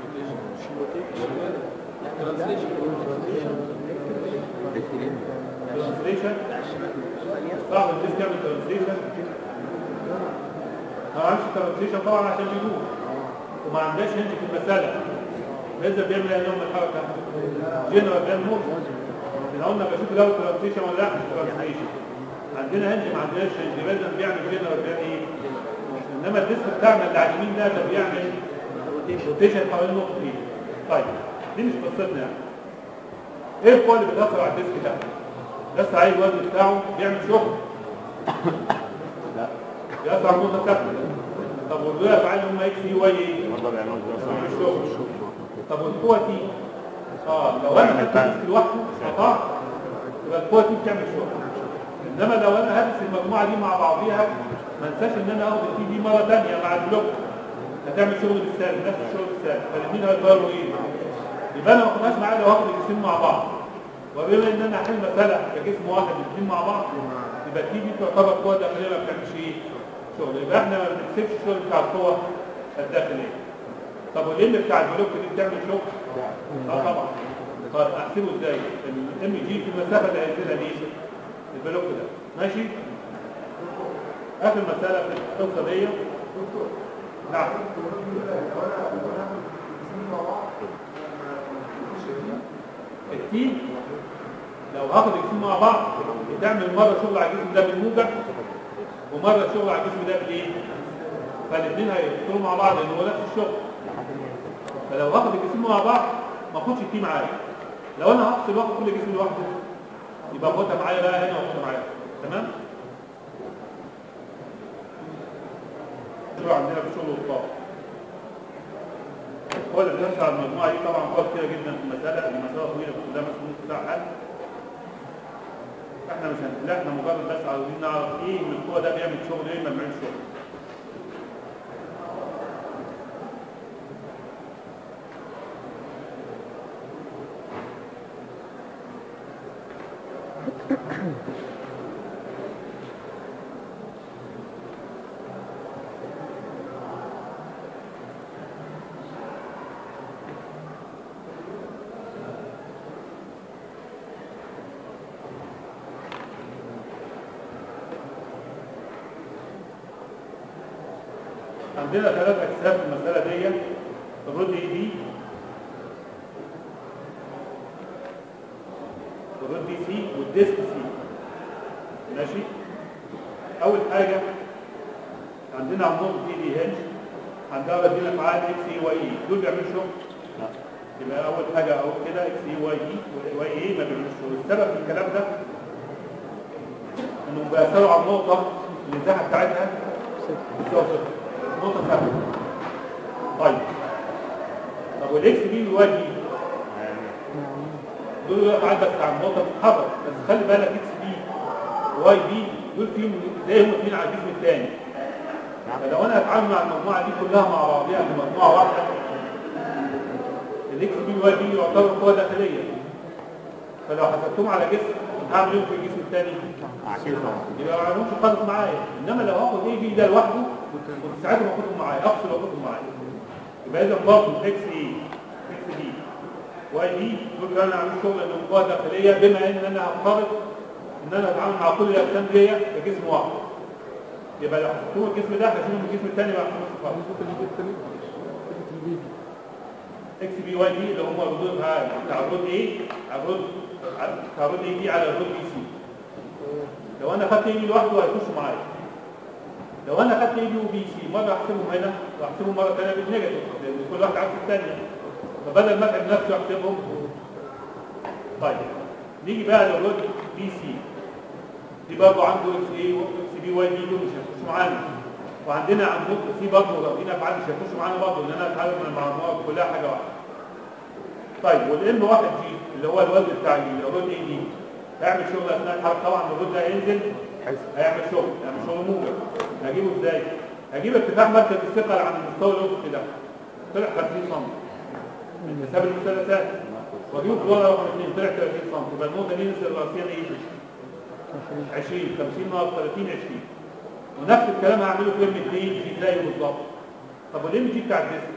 ترانسليشن صعب الديسك يعمل ترانسليشن ما عملش ترانسليشن طبعا عشان يدور وما عندهاش هنج في المسألة لازم بيعمل ايه نوع من الحركة جنرال بيعمل موشن احنا قلنا بشوف الاول ترانسليشن ولا لا مش ترانسليشن عندنا هنج ما عندناش هنج لازم بيعمل جنرال بيعمل ايه انما الديسك بتاعنا اللي على اليمين ده ده بيعمل روتيشن حوالين النقطة دي طيب دي مش قصتنا يعني ايه القوة اللي بتأثر على الديسك ده؟ بس عايز الوزن بتاعه بيعمل شغل لا بيأثر على النقطة ثابتة طب والدول افعال هم اكس يو واي ايه؟ برضه بيعملوا مش شغل طب والقوة دي اه لو انا خدت الديسك لوحده قطعت يبقى القوة دي بتعمل شغل انما لو انا هدرس المجموعة دي مع بعضيها ما انساش ان انا اخد التي دي مرة ثانية مع البلوك هتعمل شغل بالسالب نفس الشغل بالسالب فالاثنين هيتغيروا ايه؟ يبقى انا ما اخدهاش معايا لو هاخد الجسمين مع بعض وبما ان انا هحل مسألة كجسم واحد الاثنين مع بعض يبقى التي دي تعتبر قوة داخلية ما بتعملش ايه؟ شغل يبقى احنا ما بنحسبش الشغل بتاع القوة الداخلية طب والام بتاع البلوك دي بتعمل شغل؟ اه طبعا طب احسبه ازاي؟ الام جي في المسافة اللي هينزلها دي البلوك ده ماشي؟ اخر مسألة في القصة دي نعم التي لو هاخد الجسم مع بعض بتعمل مرة شغل على الجسم ده بالموجب ومرة شغل على الجسم ده بالايه؟ فالاثنين هيدخلوا مع بعض لان هو نفس الشغل فلو هاخد الجسم مع بعض ما اخدش التي معايا لو انا هفصل واخد كل جسم لوحده يبقى اخدها معايا بقى هنا واخدها معايا تمام؟ شو عندنا في الشغل والطاقة هو اللي بيأثر على المجموعة دي طبعا قوة كتيرة جدا في المسألة المسألة طويلة كلها مسؤولية بتاع حل احنا مش هنحلها احنا مجرد بس عاوزين نعرف ايه من القوة ده بيعمل شغل ايه ما بيعملش شغل عندنا ثلاث اجسام في المساله دي الرود اي بي والرود بي سي والديسك سي ماشي اول حاجه عندنا عمود دي دي هنج عندها ردين افعال اكس اي واي اي دول بيعملوا شغل يبقى اول حاجه اهو كده اكس اي واي اي واي اي ما بيعملوش شغل السبب في الكلام ده انهم بيأثروا على النقطه اللي المساحه بتاعتها بتساوي صفر نقطه ثابته طيب طب والاكس بي والواي بي دول افعال بس على النقطه بتتحرك بس خلي بالك اكس بي واي بي دول فيهم زي هم الاثنين على الجسم الثاني فلو انا هتعامل مع المجموعه دي كلها مع بعضيها في مجموعه واحده الاكس بي والواي بي يعتبر قوه داخليه فلو حسبتهم على جسم هعمل ايه في الجسم الثاني؟ يبقى ما عملهمش خالص معايا انما لو هاخد اي بي ده لوحده كنت ساعتها باخدهم معايا افصل واخدهم معايا يبقى اذا برضه اكس اي اكس بي واي بي دول كانوا عاملين شغل انهم قوه داخليه بما ان انا هفترض ان انا اتعامل مع كل الاجسام دي كجسم واحد يبقى لو حسبتهم الجسم ده هشيلهم الجسم الثاني ما هحسبوش خالص اكس بي واي بي اللي هم ردود افعال بتاع الرود ايه على الرود بتاع الرود اي بي على الرود بي سي لو انا خدت اي بي لوحده هيخشوا معايا لو انا خدت اي بي وبي سي مره احسبهم هنا واحسبهم مره ثانيه بالنيجاتيف لان كل واحد عكس الثانيه فبدل ما اتعب نفسي احسبهم طيب نيجي بقى للرود بي سي دي برضه عنده اكس اي واكس بي واي بي دول مش هيخشوا معانا وعندنا عندهم في برضه لو جينا افعال مش هيخشوا معانا برضه لان انا اتعامل مع المجموعه كلها حاجه واحده طيب والام واحد جي اللي هو الوزن بتاع الرود اي دي هيعمل شغل اثناء الحركه طبعا الرود ده هينزل هيعمل شغل هيعمل شغل موجب هجيبه ازاي؟ هجيب ارتفاع مركز الثقل عن المستوى الافقي ده طلع 50 سم من حساب المثلثات واجيبه في الورقه رقم 2 طلع 30 سم يبقى النقطه دي نسبه الراسيه ايه؟ 20 50 ناقص 30 20 ونفس الكلام هعمله في ام 2 جي زيه بالظبط طب والام جي بتاع الديسك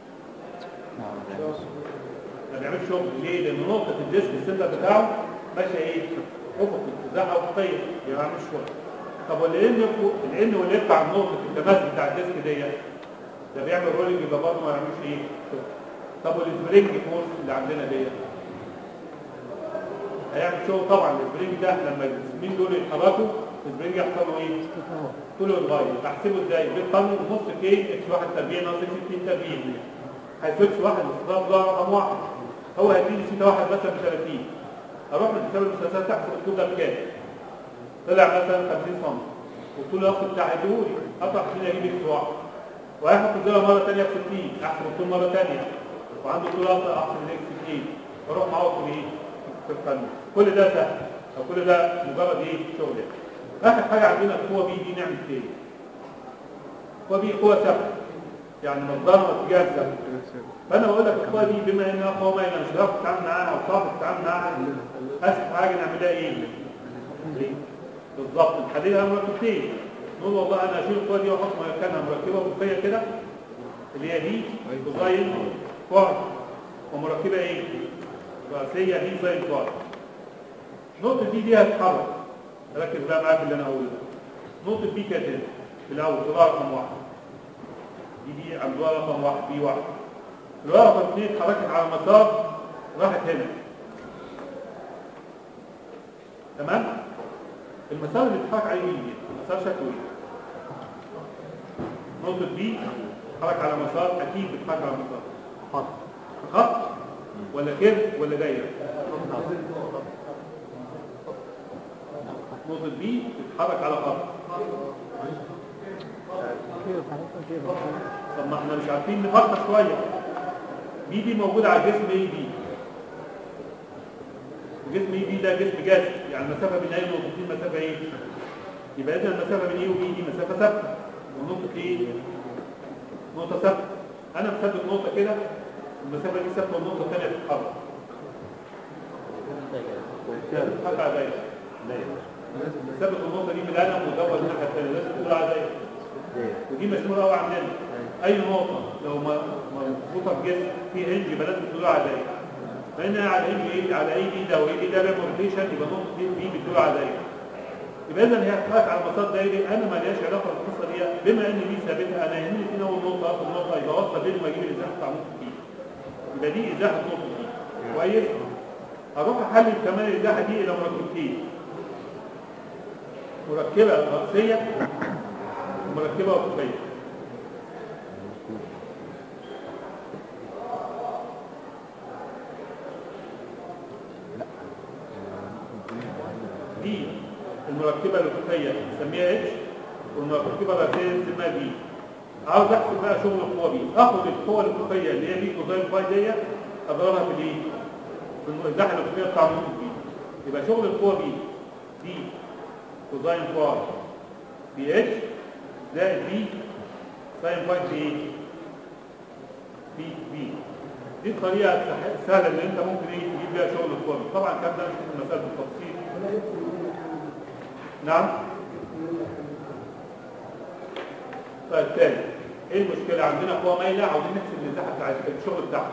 ما بيعملش شغل ليه؟ لان نقطه الديسك السنتر بتاعه ماشيه ايه؟ افقي اتجاه افقيه يبقى ما بيعملش شغل طب والان الان والان بتاع نقطه التماس بتاع الديسك ديت ده بيعمل رولينج يبقى برضه ما يعملش ايه؟ شغل طب والسبرينج فورس اللي عندنا ديت هيعمل شغل طبعا السبرينج ده لما الجسمين دول يتحركوا السبرينج يحصل له ايه؟ طوله يتغير احسبه ازاي؟ بالقانون نص كي اكس 1 تربيع ناقص اكس 2 تربيع حيث اكس 1 الاستضافه ده رقم واحد هو هيديني سيتا واحد مثلا ب 30 اروح من حساب المسلسلات تحسب الطول ده بكام؟ طلع مثلا 50 سم والطول الاصلي بتاعي هيديهولي اطلع هنا اجيب اكس 1 وهاخد الزاويه مره ثانيه ب 60 احسب الطول مره ثانيه وعنده طول اصلي احسب الاكس 2 اروح معاه في ايه؟ في القانون كل ده سهل او كل ده مجرد ايه؟ شغل اخر حاجه عندنا القوه بي دي نعمل ايه؟ القوه بي قوه ثابته يعني مصدرها اتجاه ثابت فانا بقول لك القوه دي بما انها قوه مايله مش هتعرف تتعامل معاها او صعب تتعامل معاها اسهل حاجه نعملها ايه؟ بالظبط نحللها مركبتين نقول والله انا اشيل القوه دي واحط مكانها مركبه افقيه كده اللي هي دي ديزاين كوار ومركبه ايه؟ راسيه دي ديزاين كوار نقطه دي دي هتتحرك ركز بقى معايا في اللي انا هقوله ده نقطه بي كانت هنا في الاول طلع رقم واحد دي دي عندها رقم واحد بي واحد الورقه رقم اثنين اتحركت على مسار راحت هنا تمام المسار اللي بيتحرك عليه مين المسار شكله ايه نقطه بي اتحرك على مسار اكيد بيتحرك على مسار خط خط ولا كيرف ولا دايره نقطه بي بتتحرك على خط طب ما احنا مش عارفين نفكر شويه بي دي موجوده على جسم اي بي وجسم اي بي ده جسم جاذب يعني المسافه بين اي نقطتين مسافه ايه يبقى اذا المسافه بين ايه وبي دي مسافه ثابته والنقطه ايه نقطه ثابته انا مثبت نقطه كده المسافه دي ثابته والنقطه الثانيه بتتحرك بتتحرك على دايره ثبت النقطه دي بالقلم ودور الناحيه الثانيه لازم تقول على دايره ودي مشهوره قوي عندنا اي نقطه لو مربوطه بجسم في هنج يبقى لازم تدور على دايره فهنا على هنج ايه على اي دي ده واي دي ده بيعمل روتيشن يبقى نقطه دي بي بتدور على دايره يبقى اذا هي هتتحرك على مسار دايري انا ما ليهاش علاقه بالقصه دي بما ان دي ثابته انا يهمني فين اول نقطه اخر نقطه يبقى اوصل بين ما اجيب الازاحه بتاع نقطه دي يبقى دي ازاحه نقطه دي كويس هروح احلل كمان الازاحه دي الى مركبتين مركبه راسيه ومركبه افقيه دي المركبه الافقيه نسميها اتش والمركبه الراسيه نسميها بي عاوز احسب بقى شغل القوه بي اخد القوه الافقيه اللي هي بي كوزاين فاي دي اضربها في الايه؟ في الازاحه الافقيه بتاع النقطه بي يبقى شغل القوه بي بي كوزاين فاي بي اتش زائد بي ساين فاي بي ايه؟ بي بي دي الطريقه السح- السهله اللي انت ممكن ايه تجيب بيها شغل القوه بي طبعا الكلام ده مش في المسائل بالتفصيل نعم طيب تاني ايه المشكله عندنا قوه مايله عاوزين نحسب المساحه بتاع الشغل بتاعها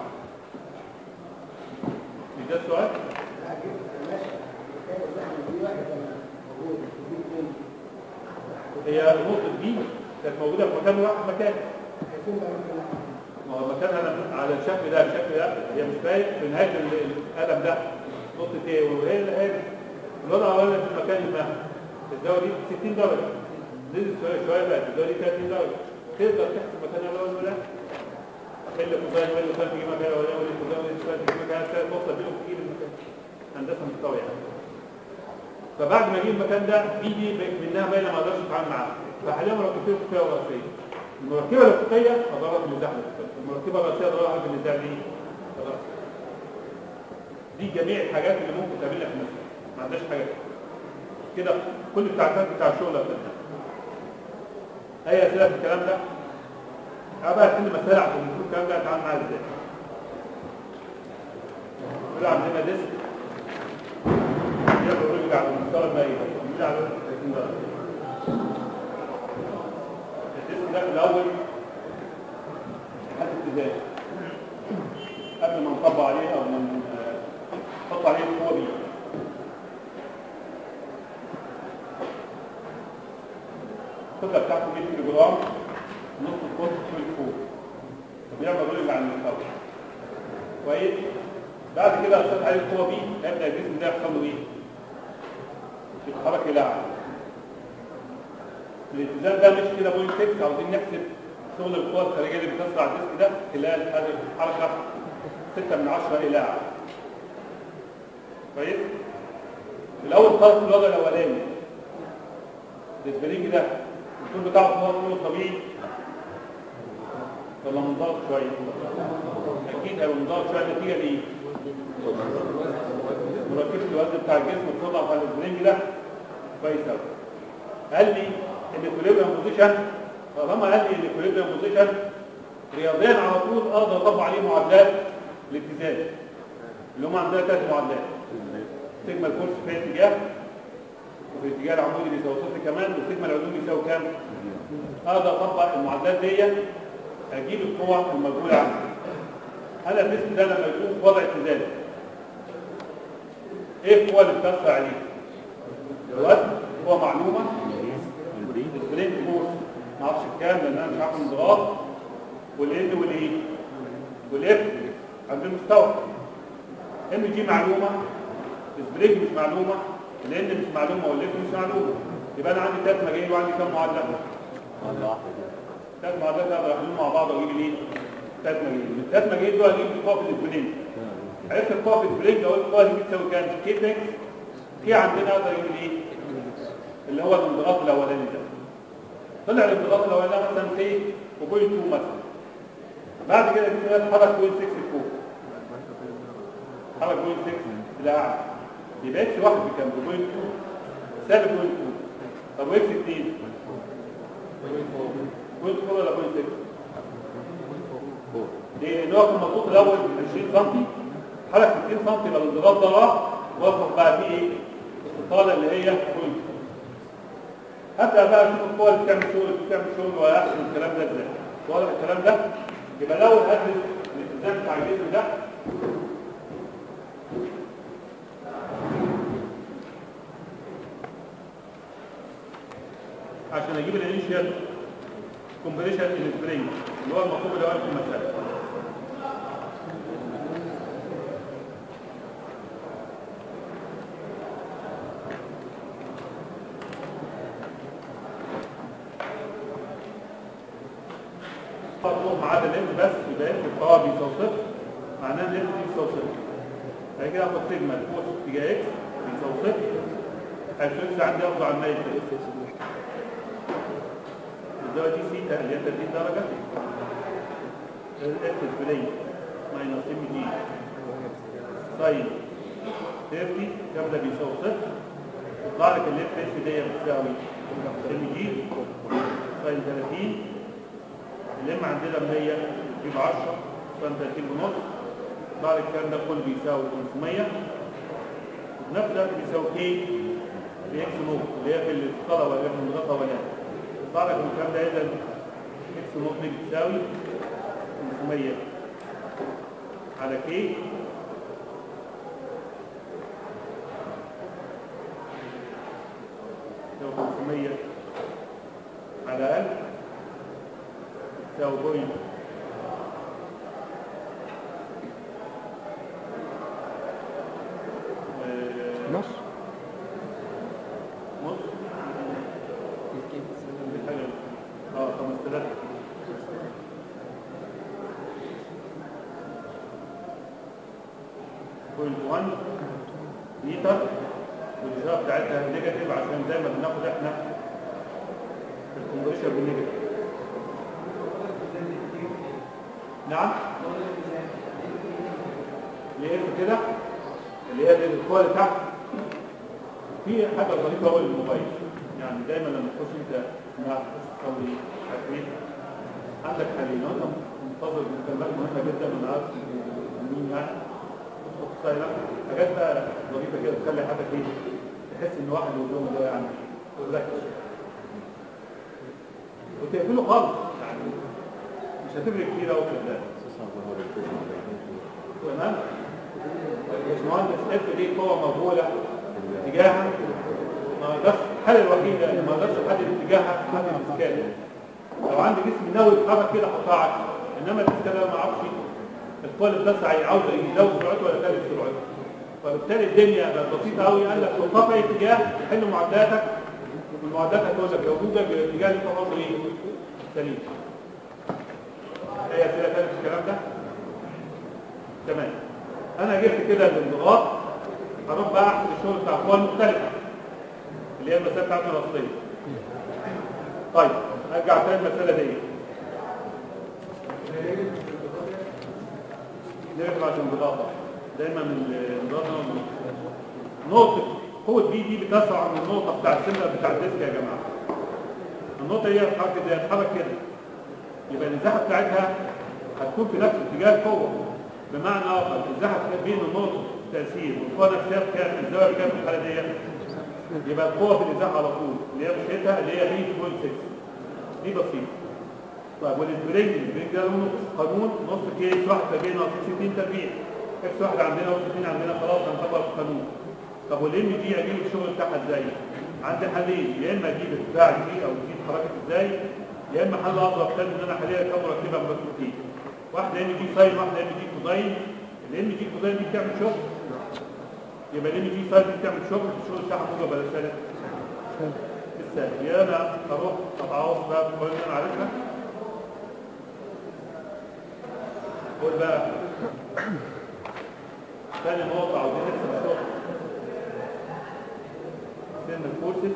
مش ده السؤال هي نقطه بي كانت موجوده في مكان واحد مكان ما هو مكانها أنا على الشكل ده الشكل ده هي مش باين في نهايه ال- القلم ده نقطه ايه وهي اللي هي الوضع الاولاني في المكان اللي معاها الزاويه دي 60 درجه نزل شويه شويه بقت الزاويه دي 30 درجه تقدر تحسب مكان الاول ولا لا؟ اللي كوزاين واللي كوزاين تجيب مكان ولا واللي كوزاين واللي كوزاين تجيب مكان تلاقي توصل بينهم تجيب المكان هندسه مستويه يعني فبعد ما اجيب المكان ده في دي منها باينه ما اقدرش اتعامل معاها فحاليا مركبتين افقيه وراسيه المركبه الافقيه اضربها في المزاح الافقيه المركبه الراسيه اضربها في المزاح دي الراسيه دي جميع الحاجات اللي ممكن تعملها في المسألة ما عندهاش حاجه كده كل التعريفات بتاع الشغل بتاعتنا اي اسئله في الكلام ده أنا بقى كل مسألة عشان نشوف الكلام ده هتعامل معاها ازاي كده عندنا ديسك يقدر يرجع على المستوى المائي يرجع على 30 درجة الديسك ده في الأول حاسس ازاي قبل ما نطبق عليه أو من نحط عليه القوة دي الكتلة بتاعته 100 كيلو جرام نص القطر طول فوق فبيعمل رولينج على المستوى كويس بعد كده اثرت عليه القوه بي هيبدا الجسم ده يحصل له ايه؟ يتحرك الى اعلى الاتزان ده مش كده بوينت 6 عاوزين نحسب شغل القوى الخارجيه اللي بتأثر على الجسم ده خلال هذه الحركه 6 من 10 الى اعلى كويس؟ الاول خالص في الوضع الاولاني الاسبرينج ده الطول بتاعه هو الطول الطبيعي ولا منضغط شويه؟ اكيد هيبقى منضغط شويه نتيجه لايه؟ مركبه الوزن بتاع الجسم بتضغط على الاسبرينج ده كويس قوي قال لي ان الكوليبريم بوزيشن طالما قال لي ان الكوليبريم بوزيشن رياضيا على طول اقدر اطبق عليه معادلات الاتزان اللي هم عندنا ثلاث معادلات سيجما الفورس في اتجاه وفي اتجاه العمودي بيساوي صفر كمان وسيجما العلوم بيساوي كام؟ اقدر اطبق المعادلات دي اجيب القوه المجهوله عندي انا الجسم ده لما يكون في وضع اتزان ايه القوه اللي بتاثر عليه؟ الوزن قوه معلومه البريك فورس ما اعرفش الكام لان انا مش عارف الانضغاط والان والايه؟ والاف عند المستوى ام جي معلومه البريك مش معلومه الان مش معلومه والاف مش معلومه يبقى انا عندي ثلاث مجاهيل وعندي كام معادله؟ ثلاث معادلات اقدر احلهم مع بعض واجيب الايه؟ ثلاث مجاهيل من الثلاث مجاهيل دول اجيب القوه في السبرينج عرفت القوه في السبرينج لو القوه دي بتساوي كام؟ كي بيكس كي عندنا اقدر اجيب الايه؟ اللي هو الانضغاط الاولاني ده طلع الانضغاط الاولاني ده مثلا سي وبوينت 2 مثلا بعد كده الجسم ده اتحرك بوينت 6 لفوق اتحرك بوينت 6 الى اعلى يبقى اكس واحد بكام؟ بوينت 2 ثابت بوينت 2 طب واكس 2 بوينت 4 ولا بوينت 6 ليه؟ ان هو كان مضغوط الاول 20 سم حرك 60 سم يبقى الانضغاط ده راح وصل بقى فيه ايه؟ الاستطاله اللي هي بوينت ابدا بقى اشوف القوى اللي بتعمل شغل اللي بتعمل شغل واحسن الكلام ده ازاي واضح الكلام ده يبقى الاول هدرس الالتزام بتاع الجسم ده عشان اجيب الانيشيال كومبريشن السبرينج اللي هو المطلوب الاول في المساله مطلوب ما عدا الاف بس يبقى اف الباور بيساوي صفر معناه ان اف دي بيساوي صفر بعد كده اخد سيجما الفورس اتجاه اكس بيساوي صفر حيث اكس عندي افضل على الميت الزاويه دي سيتا اللي هي 30 درجه الاف سبلين ماينس ام جي ساين 30 كام ده بيساوي صفر يطلع لك الاف اس دي بتساوي ام جي ساين 30 اللم عندنا 100 يجيب 10 ساين 30 ونص بعد الكلام ده كله بيساوي 500 وفي نفس الوقت بيساوي كي باكس نوت اللي هي في الاسطره ولا في المضافه ولا يطلع لك من الكلام ده اذا اكس نوت دي بتساوي 500 على كي تساوي 500 على 1000 تساوي بوينت آه، نص نص دي حاجة اه 5000 بوينت 1 متر والإشارة بتاعتها نيجاتيف عشان دايما بناخد احنا الكمبريشن بالنيجاتيف نعم اللي هي كده اللي هي الكوره اللي تحت في حاجه ظريفه قوي للموبايل يعني دايما لما تخش انت ما تخش تصلي مش عارف ايه عندك حالين انت منتظر مكالمات مهمه جدا من عارف مين يعني تحط سايلنت حاجات بقى ظريفه كده تخلي حاجه ايه تحس ان واحد قدامه ده يعني ركز وتقفله خالص يعني مش هتفرق كتير قوي في البدايه تمام الباشمهندس اف دي قوه مجهوله اتجاهها ما اقدرش الحاله الوحيده اللي ما اقدرش احدد اتجاهها احدد الاسكان لو عندي جسم ناوي يتحرك كده احطها عكس انما الاسكان انا ما اعرفش القوه اللي بتسعى عاوز يزود سرعته ولا يقلل سرعته فبالتالي الدنيا بقت بسيطه قوي قال لك ترتفع اتجاه تحل معادلاتك والمعادلات هتقول لك لو توجد بالاتجاه اللي انت حاطه ايه سليم اي اسئله ثانيه في الكلام ده تمام انا جبت كده الانضغاط هروح بقى احسب الشغل بتاع القوى المختلفه اللي هي المسائل بتاعتنا الاصليه طيب ارجع تاني المساله دي نرجع عشان الانضغاط دايما الانضغاط نقطه قوه بي دي بتسع عن النقطه بتاع السمنه بتاع الديسك يا جماعه النقطه هي هتتحرك ازاي هتتحرك كده يبقى المساحه بتاعتها هتكون في نفس اتجاه القوه بمعنى اخر المساحه بين النقطه تاثير والقوه نفسها بكام الزاويه بكام في الحاله دي يبقى القوه في الازاحه على طول اللي هي مشيتها اللي هي بي 2.6 دي بسيطه طيب والسبرينج السبرينج ده له قانون نص كي اكس واحد تربيع ناقص 60 تربيع اكس واحد عندنا و60 عندنا خلاص هنطبق القانون طب والام دي اجيب الشغل بتاعها ازاي؟ عندي حلين يا اما اجيب البتاع دي او دي اتحركت ازاي يا اما حل اضرب تاني ان انا اخليها كام مركبه مركبتين واحده ام جي ساين واحده ام جي كوزاين الام جي كوزاين دي بتعمل شغل يبقى الام جي ساين دي بتعمل شغل الشغل بتاعها موجب ولا سالب؟ السالب يا انا اروح اتعوض بقى بالقوانين اللي انا عارفها قول بقى ثاني نقطة عاوزين نحسب الشغل سن الفورسز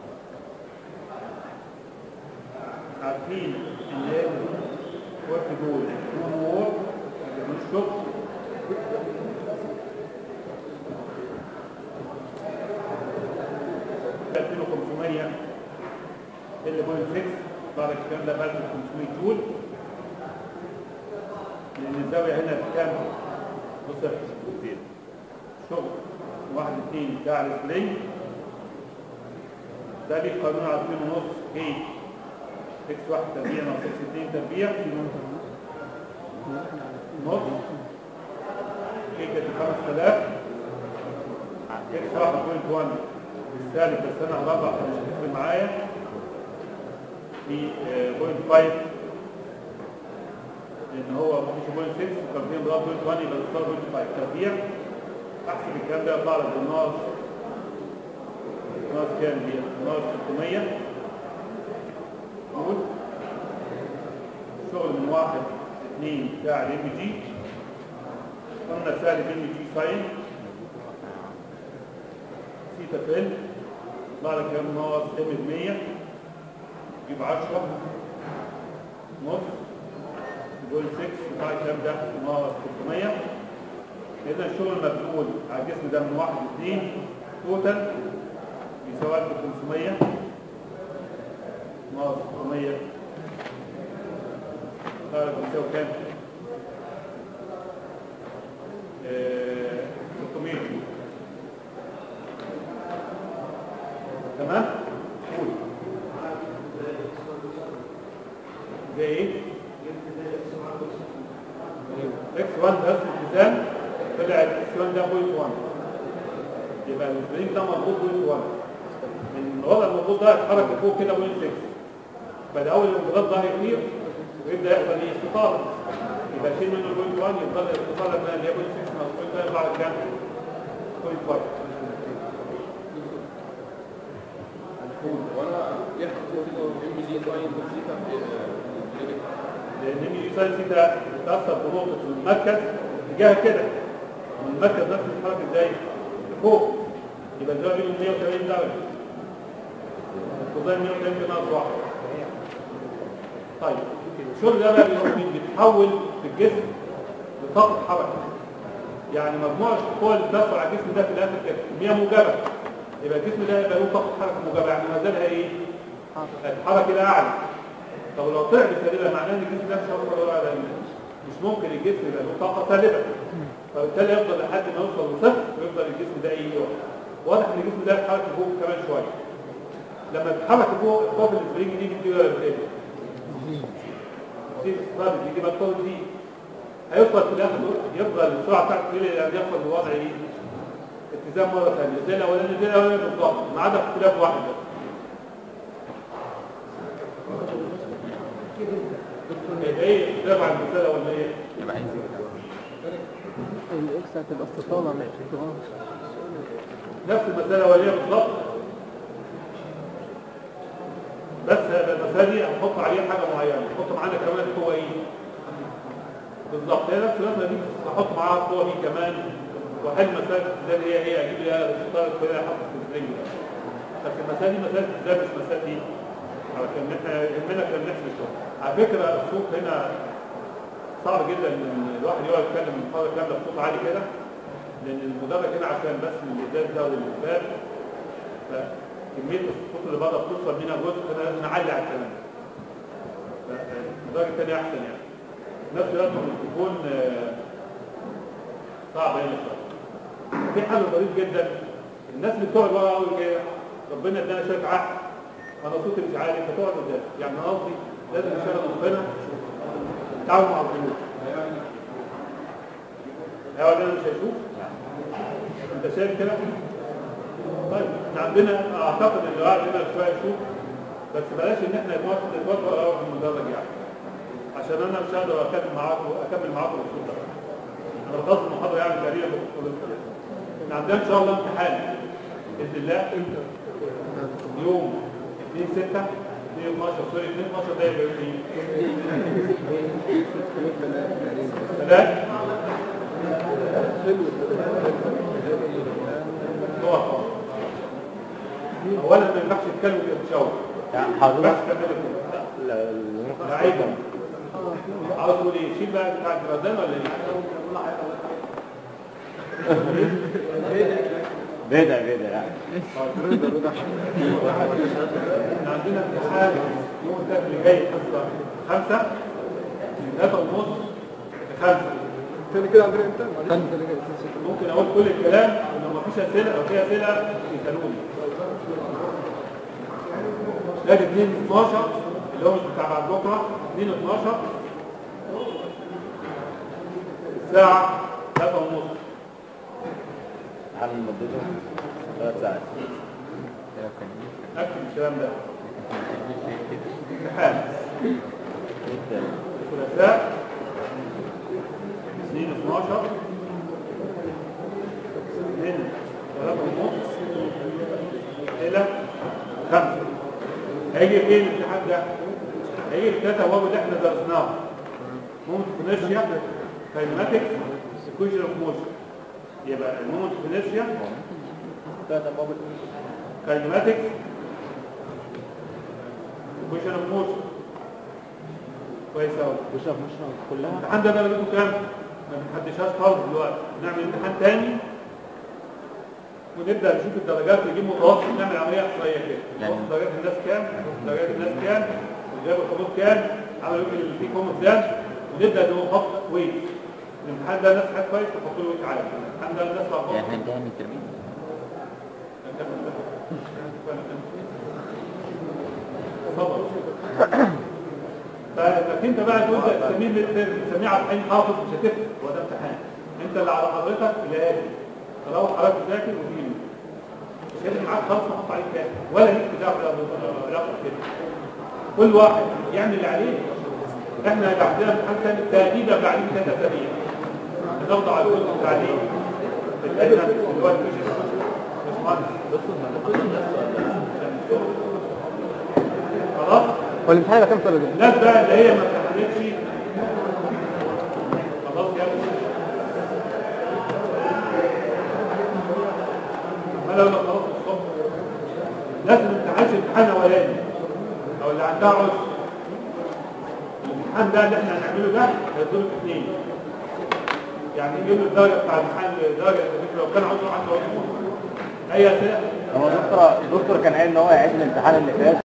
عارفين ان هي ورك دول تو وور من الشغل ألفين وخمسمية اللي بوينت 6 بعد الكلام ده ب 1500 جول لأن الزاوية هنا بكام؟ بص شغل واحد اثنين بتاع السبلينج ده ليه قانون عارفين ونص كي اكس واحد تربيع ناقص اكس اثنين تربيع نص كي كانت 5000 اكس واحد بوينت 1 بالسالب بس انا هربع مش هتفرق معايا في آه، بوينت 5 لان هو مفيش بوينت 6 وكان فيه مضاد بوينت 1 يبقى الستار بوينت 5 تربيع احسب الكلام ده يطلع لك بالناقص ناقص كام دي؟ ناقص 600 نقول شغل من واحد اثنين بتاع الام جي قلنا سالب ام جي ساين سيتا فيل يطلع لك كام ناقص ام 100 يجيب 10 نص دول 6 يطلع لك كام ده ناقص 300 اذا الشغل المبذول على الجسم ده من 1 ل 2 توتال يساوي 1500 ناقص 600 طيب يساوي كام؟ آه، 600 تمام؟ قول زي ايه؟ اكس 1 بس التزام طلع اكس 1 ده بوينت 1 يبقى السبرينج ده مربوط بوينت 1 من وضع المربوط ده اتحرك لفوق كده بوينت 6 بعد اول الانضغاط ده هيطير ويبدا يحصل ايه استطاله يبقى شيل منه البوينت 1 يفضل الاستطاله بقى اللي هي بوينت 6 ناقص بوينت 1 يطلع لك كام؟ بوينت 5 وانا يحصل في الام جي ساين بسيطه في لان ام جي ساين سيتا بتاثر بنقطه المركز اتجاه كده والمركز نفسه بيتحرك ازاي؟ لفوق يبقى الزاويه بينهم 180 درجه الكوزين 180 في ناقص واحد طيب الشغل ده بقى بيروح مين؟ بيتحول في الجسم لطاقه حركه يعني مجموعه القوى اللي بتدخل على الجسم ده في الاخر كده هي موجبه يبقى الجسم ده يبقى له طاقه حركه موجبه يعني مزاجها ايه؟ هتتحرك الى اعلى طب لو طلع بسالبه معناه ان الجسم ده مش هيوصل ولا اعلى مش ممكن الجسم يبقى له طاقه سالبه فبالتالي يفضل لحد ما يوصل لصفر ويفضل الجسم ده ايه يقع واضح ان الجسم ده يتحرك لفوق كمان شويه لما يتحرك لفوق القوه الاسبرينج دي بتزيد ولا بتقل؟ بتزيد استقرار دي تبقى القوه دي هيوصل في الاخر يفضل السرعه بتاعته تقل لان يحصل لوضع ايه؟ اتزان مره ثانيه زي الاولاني زي الاولاني بالظبط ما عدا اختلاف واحد بس يبقى ايه اختلاف عن المثال ولا ايه؟ يبقى عايز الاكس هتبقى استطالة مش استطالة نفس المسألة الأولية بالظبط بس المسألة دي هنحط عليها حاجة معينة نحط معانا كمان القوة ايه؟ بالظبط هي نفس المسألة دي بس هحط معاها القوة دي كمان واحل مسألة الزاد هي هي اجيب لها الاستطالة الكلية حطت في الزنج بس المسألة دي مسألة الزاد مش مسألة دي علشان احنا يهمنا كنا بنحسب الشغل على فكرة الصوت هنا صعب جدا ان الواحد يقعد يتكلم محاضرة كاملة بصوت عالي كده لان المدرج هنا عشان بس من الازاز ده والباب فكميه الصوت اللي بره بتوصل منها جزء فانا لازم اعلي على الكلام المدرج الثاني احسن يعني في نفس الوقت الميكروفون آه، صعب هنا شويه في حل ظريف جدا الناس اللي بتقعد ورا قوي كده ربنا ادانا شويه عقل انا صوتي مش عالي فتقعد قدام يعني انا قصدي لازم نشغل مخنا تعاون مع الظروف هو ده مش هيشوف انت شايف كده طيب احنا عندنا اعتقد ان الواحد هنا شويه يشوف بس بلاش ان احنا نتوتر نتوتر قوي في المدرج يعني عشان انا مش هقدر اكمل معاكم اكمل معاكم الصوت ده انا بخلص المحاضره يعني تقريبا بخلص احنا عندنا ان شاء الله امتحان باذن الله يوم 2 6 2 12 سوري 2 12 ده يبقى يوم ايه؟ ثلاث نقط اولا ما ينفعش تتكلم في التشاور يعني بس حضرتك كمل لا- المخ- لعيب عاوز تقول ايه شيل بقى بتاع الجرادان ولا ايه بدع بدع يعني احنا عندنا امتحان يوم الثلاث اللي جاي حصه خمسه من ثلاثه ونص لخمسه تاني كده عندنا امتى؟ تاني تاني كده ممكن اقول كل الكلام ولو ما فيش اسئله لو في اسئله يسالوني ده 2 12 اللي هو مش بتاع بعد بكره 2 12 الساعه 3 ونص هل مدته ثلاث ساعات لو كان اكتب الكلام ده امتحان الثلاثاء اثنين 12 من ثلاثة ونص إلى خمسة هيجي فين الامتحان ده؟ هيجي الثلاثة أبواب اللي احنا درسناها مومنت فينيشيا كاينماتكس سيكويشن اوف موشن يبقى المومنت فينيشيا ثلاثة بابل كاينماتكس سيكويشن اوف موشن كويس قوي بشرب مشرب كلها الامتحان ده بقى لكم كام؟ ما بنحدشهاش خالص دلوقتي نعمل امتحان تاني ونبدا نشوف الدرجات نجيب متوسط نعمل عمليه احصائيه كده يعني- نبص درجات الناس كام درجات الناس كام وجاب الحضور كام عملوا ايه اللي فيكم ازاي ونبدا نحط ويت الامتحان ده ناس حاجه كويس تحط له ويت عالي الامتحان ده الناس يعني لخبطه احنا انتهى من الترميم صبر فانك انت بقى تبدا تسميه بالترم تسميه على الحين حافظ مش هتفرق هو ده امتحان انت اللي على حضرتك اللي تروح حضرتك تذاكر وتيجي مش هيفرق معاك خالص تحط عليك كام ولا ليك دعوه ولا علاقه كده كل واحد يعمل اللي عليه احنا هيبقى عندنا امتحان تاني تقريبا بعدين ثلاث اسابيع نضغط على الكتب التعليم الادنى اللي هو الكشف باشمهندس خلاص هو الامتحان يبقى كام سنة ده؟ الناس بقى اللي هي ما امتحنتش خلاص يا ابني انا لما خلاص الصبح لازم ما تمتحنش امتحان اولاني او اللي عندها عذر الامتحان ده اللي احنا هنعمله ده هيضرب في اثنين يعني نجيب له الدرجه بتاع الامتحان الدرجه اللي لو كان عذره عنده عذر اي اسئله هو دكتور دكتور كان قايل ان هو هيعيد الامتحان اللي فات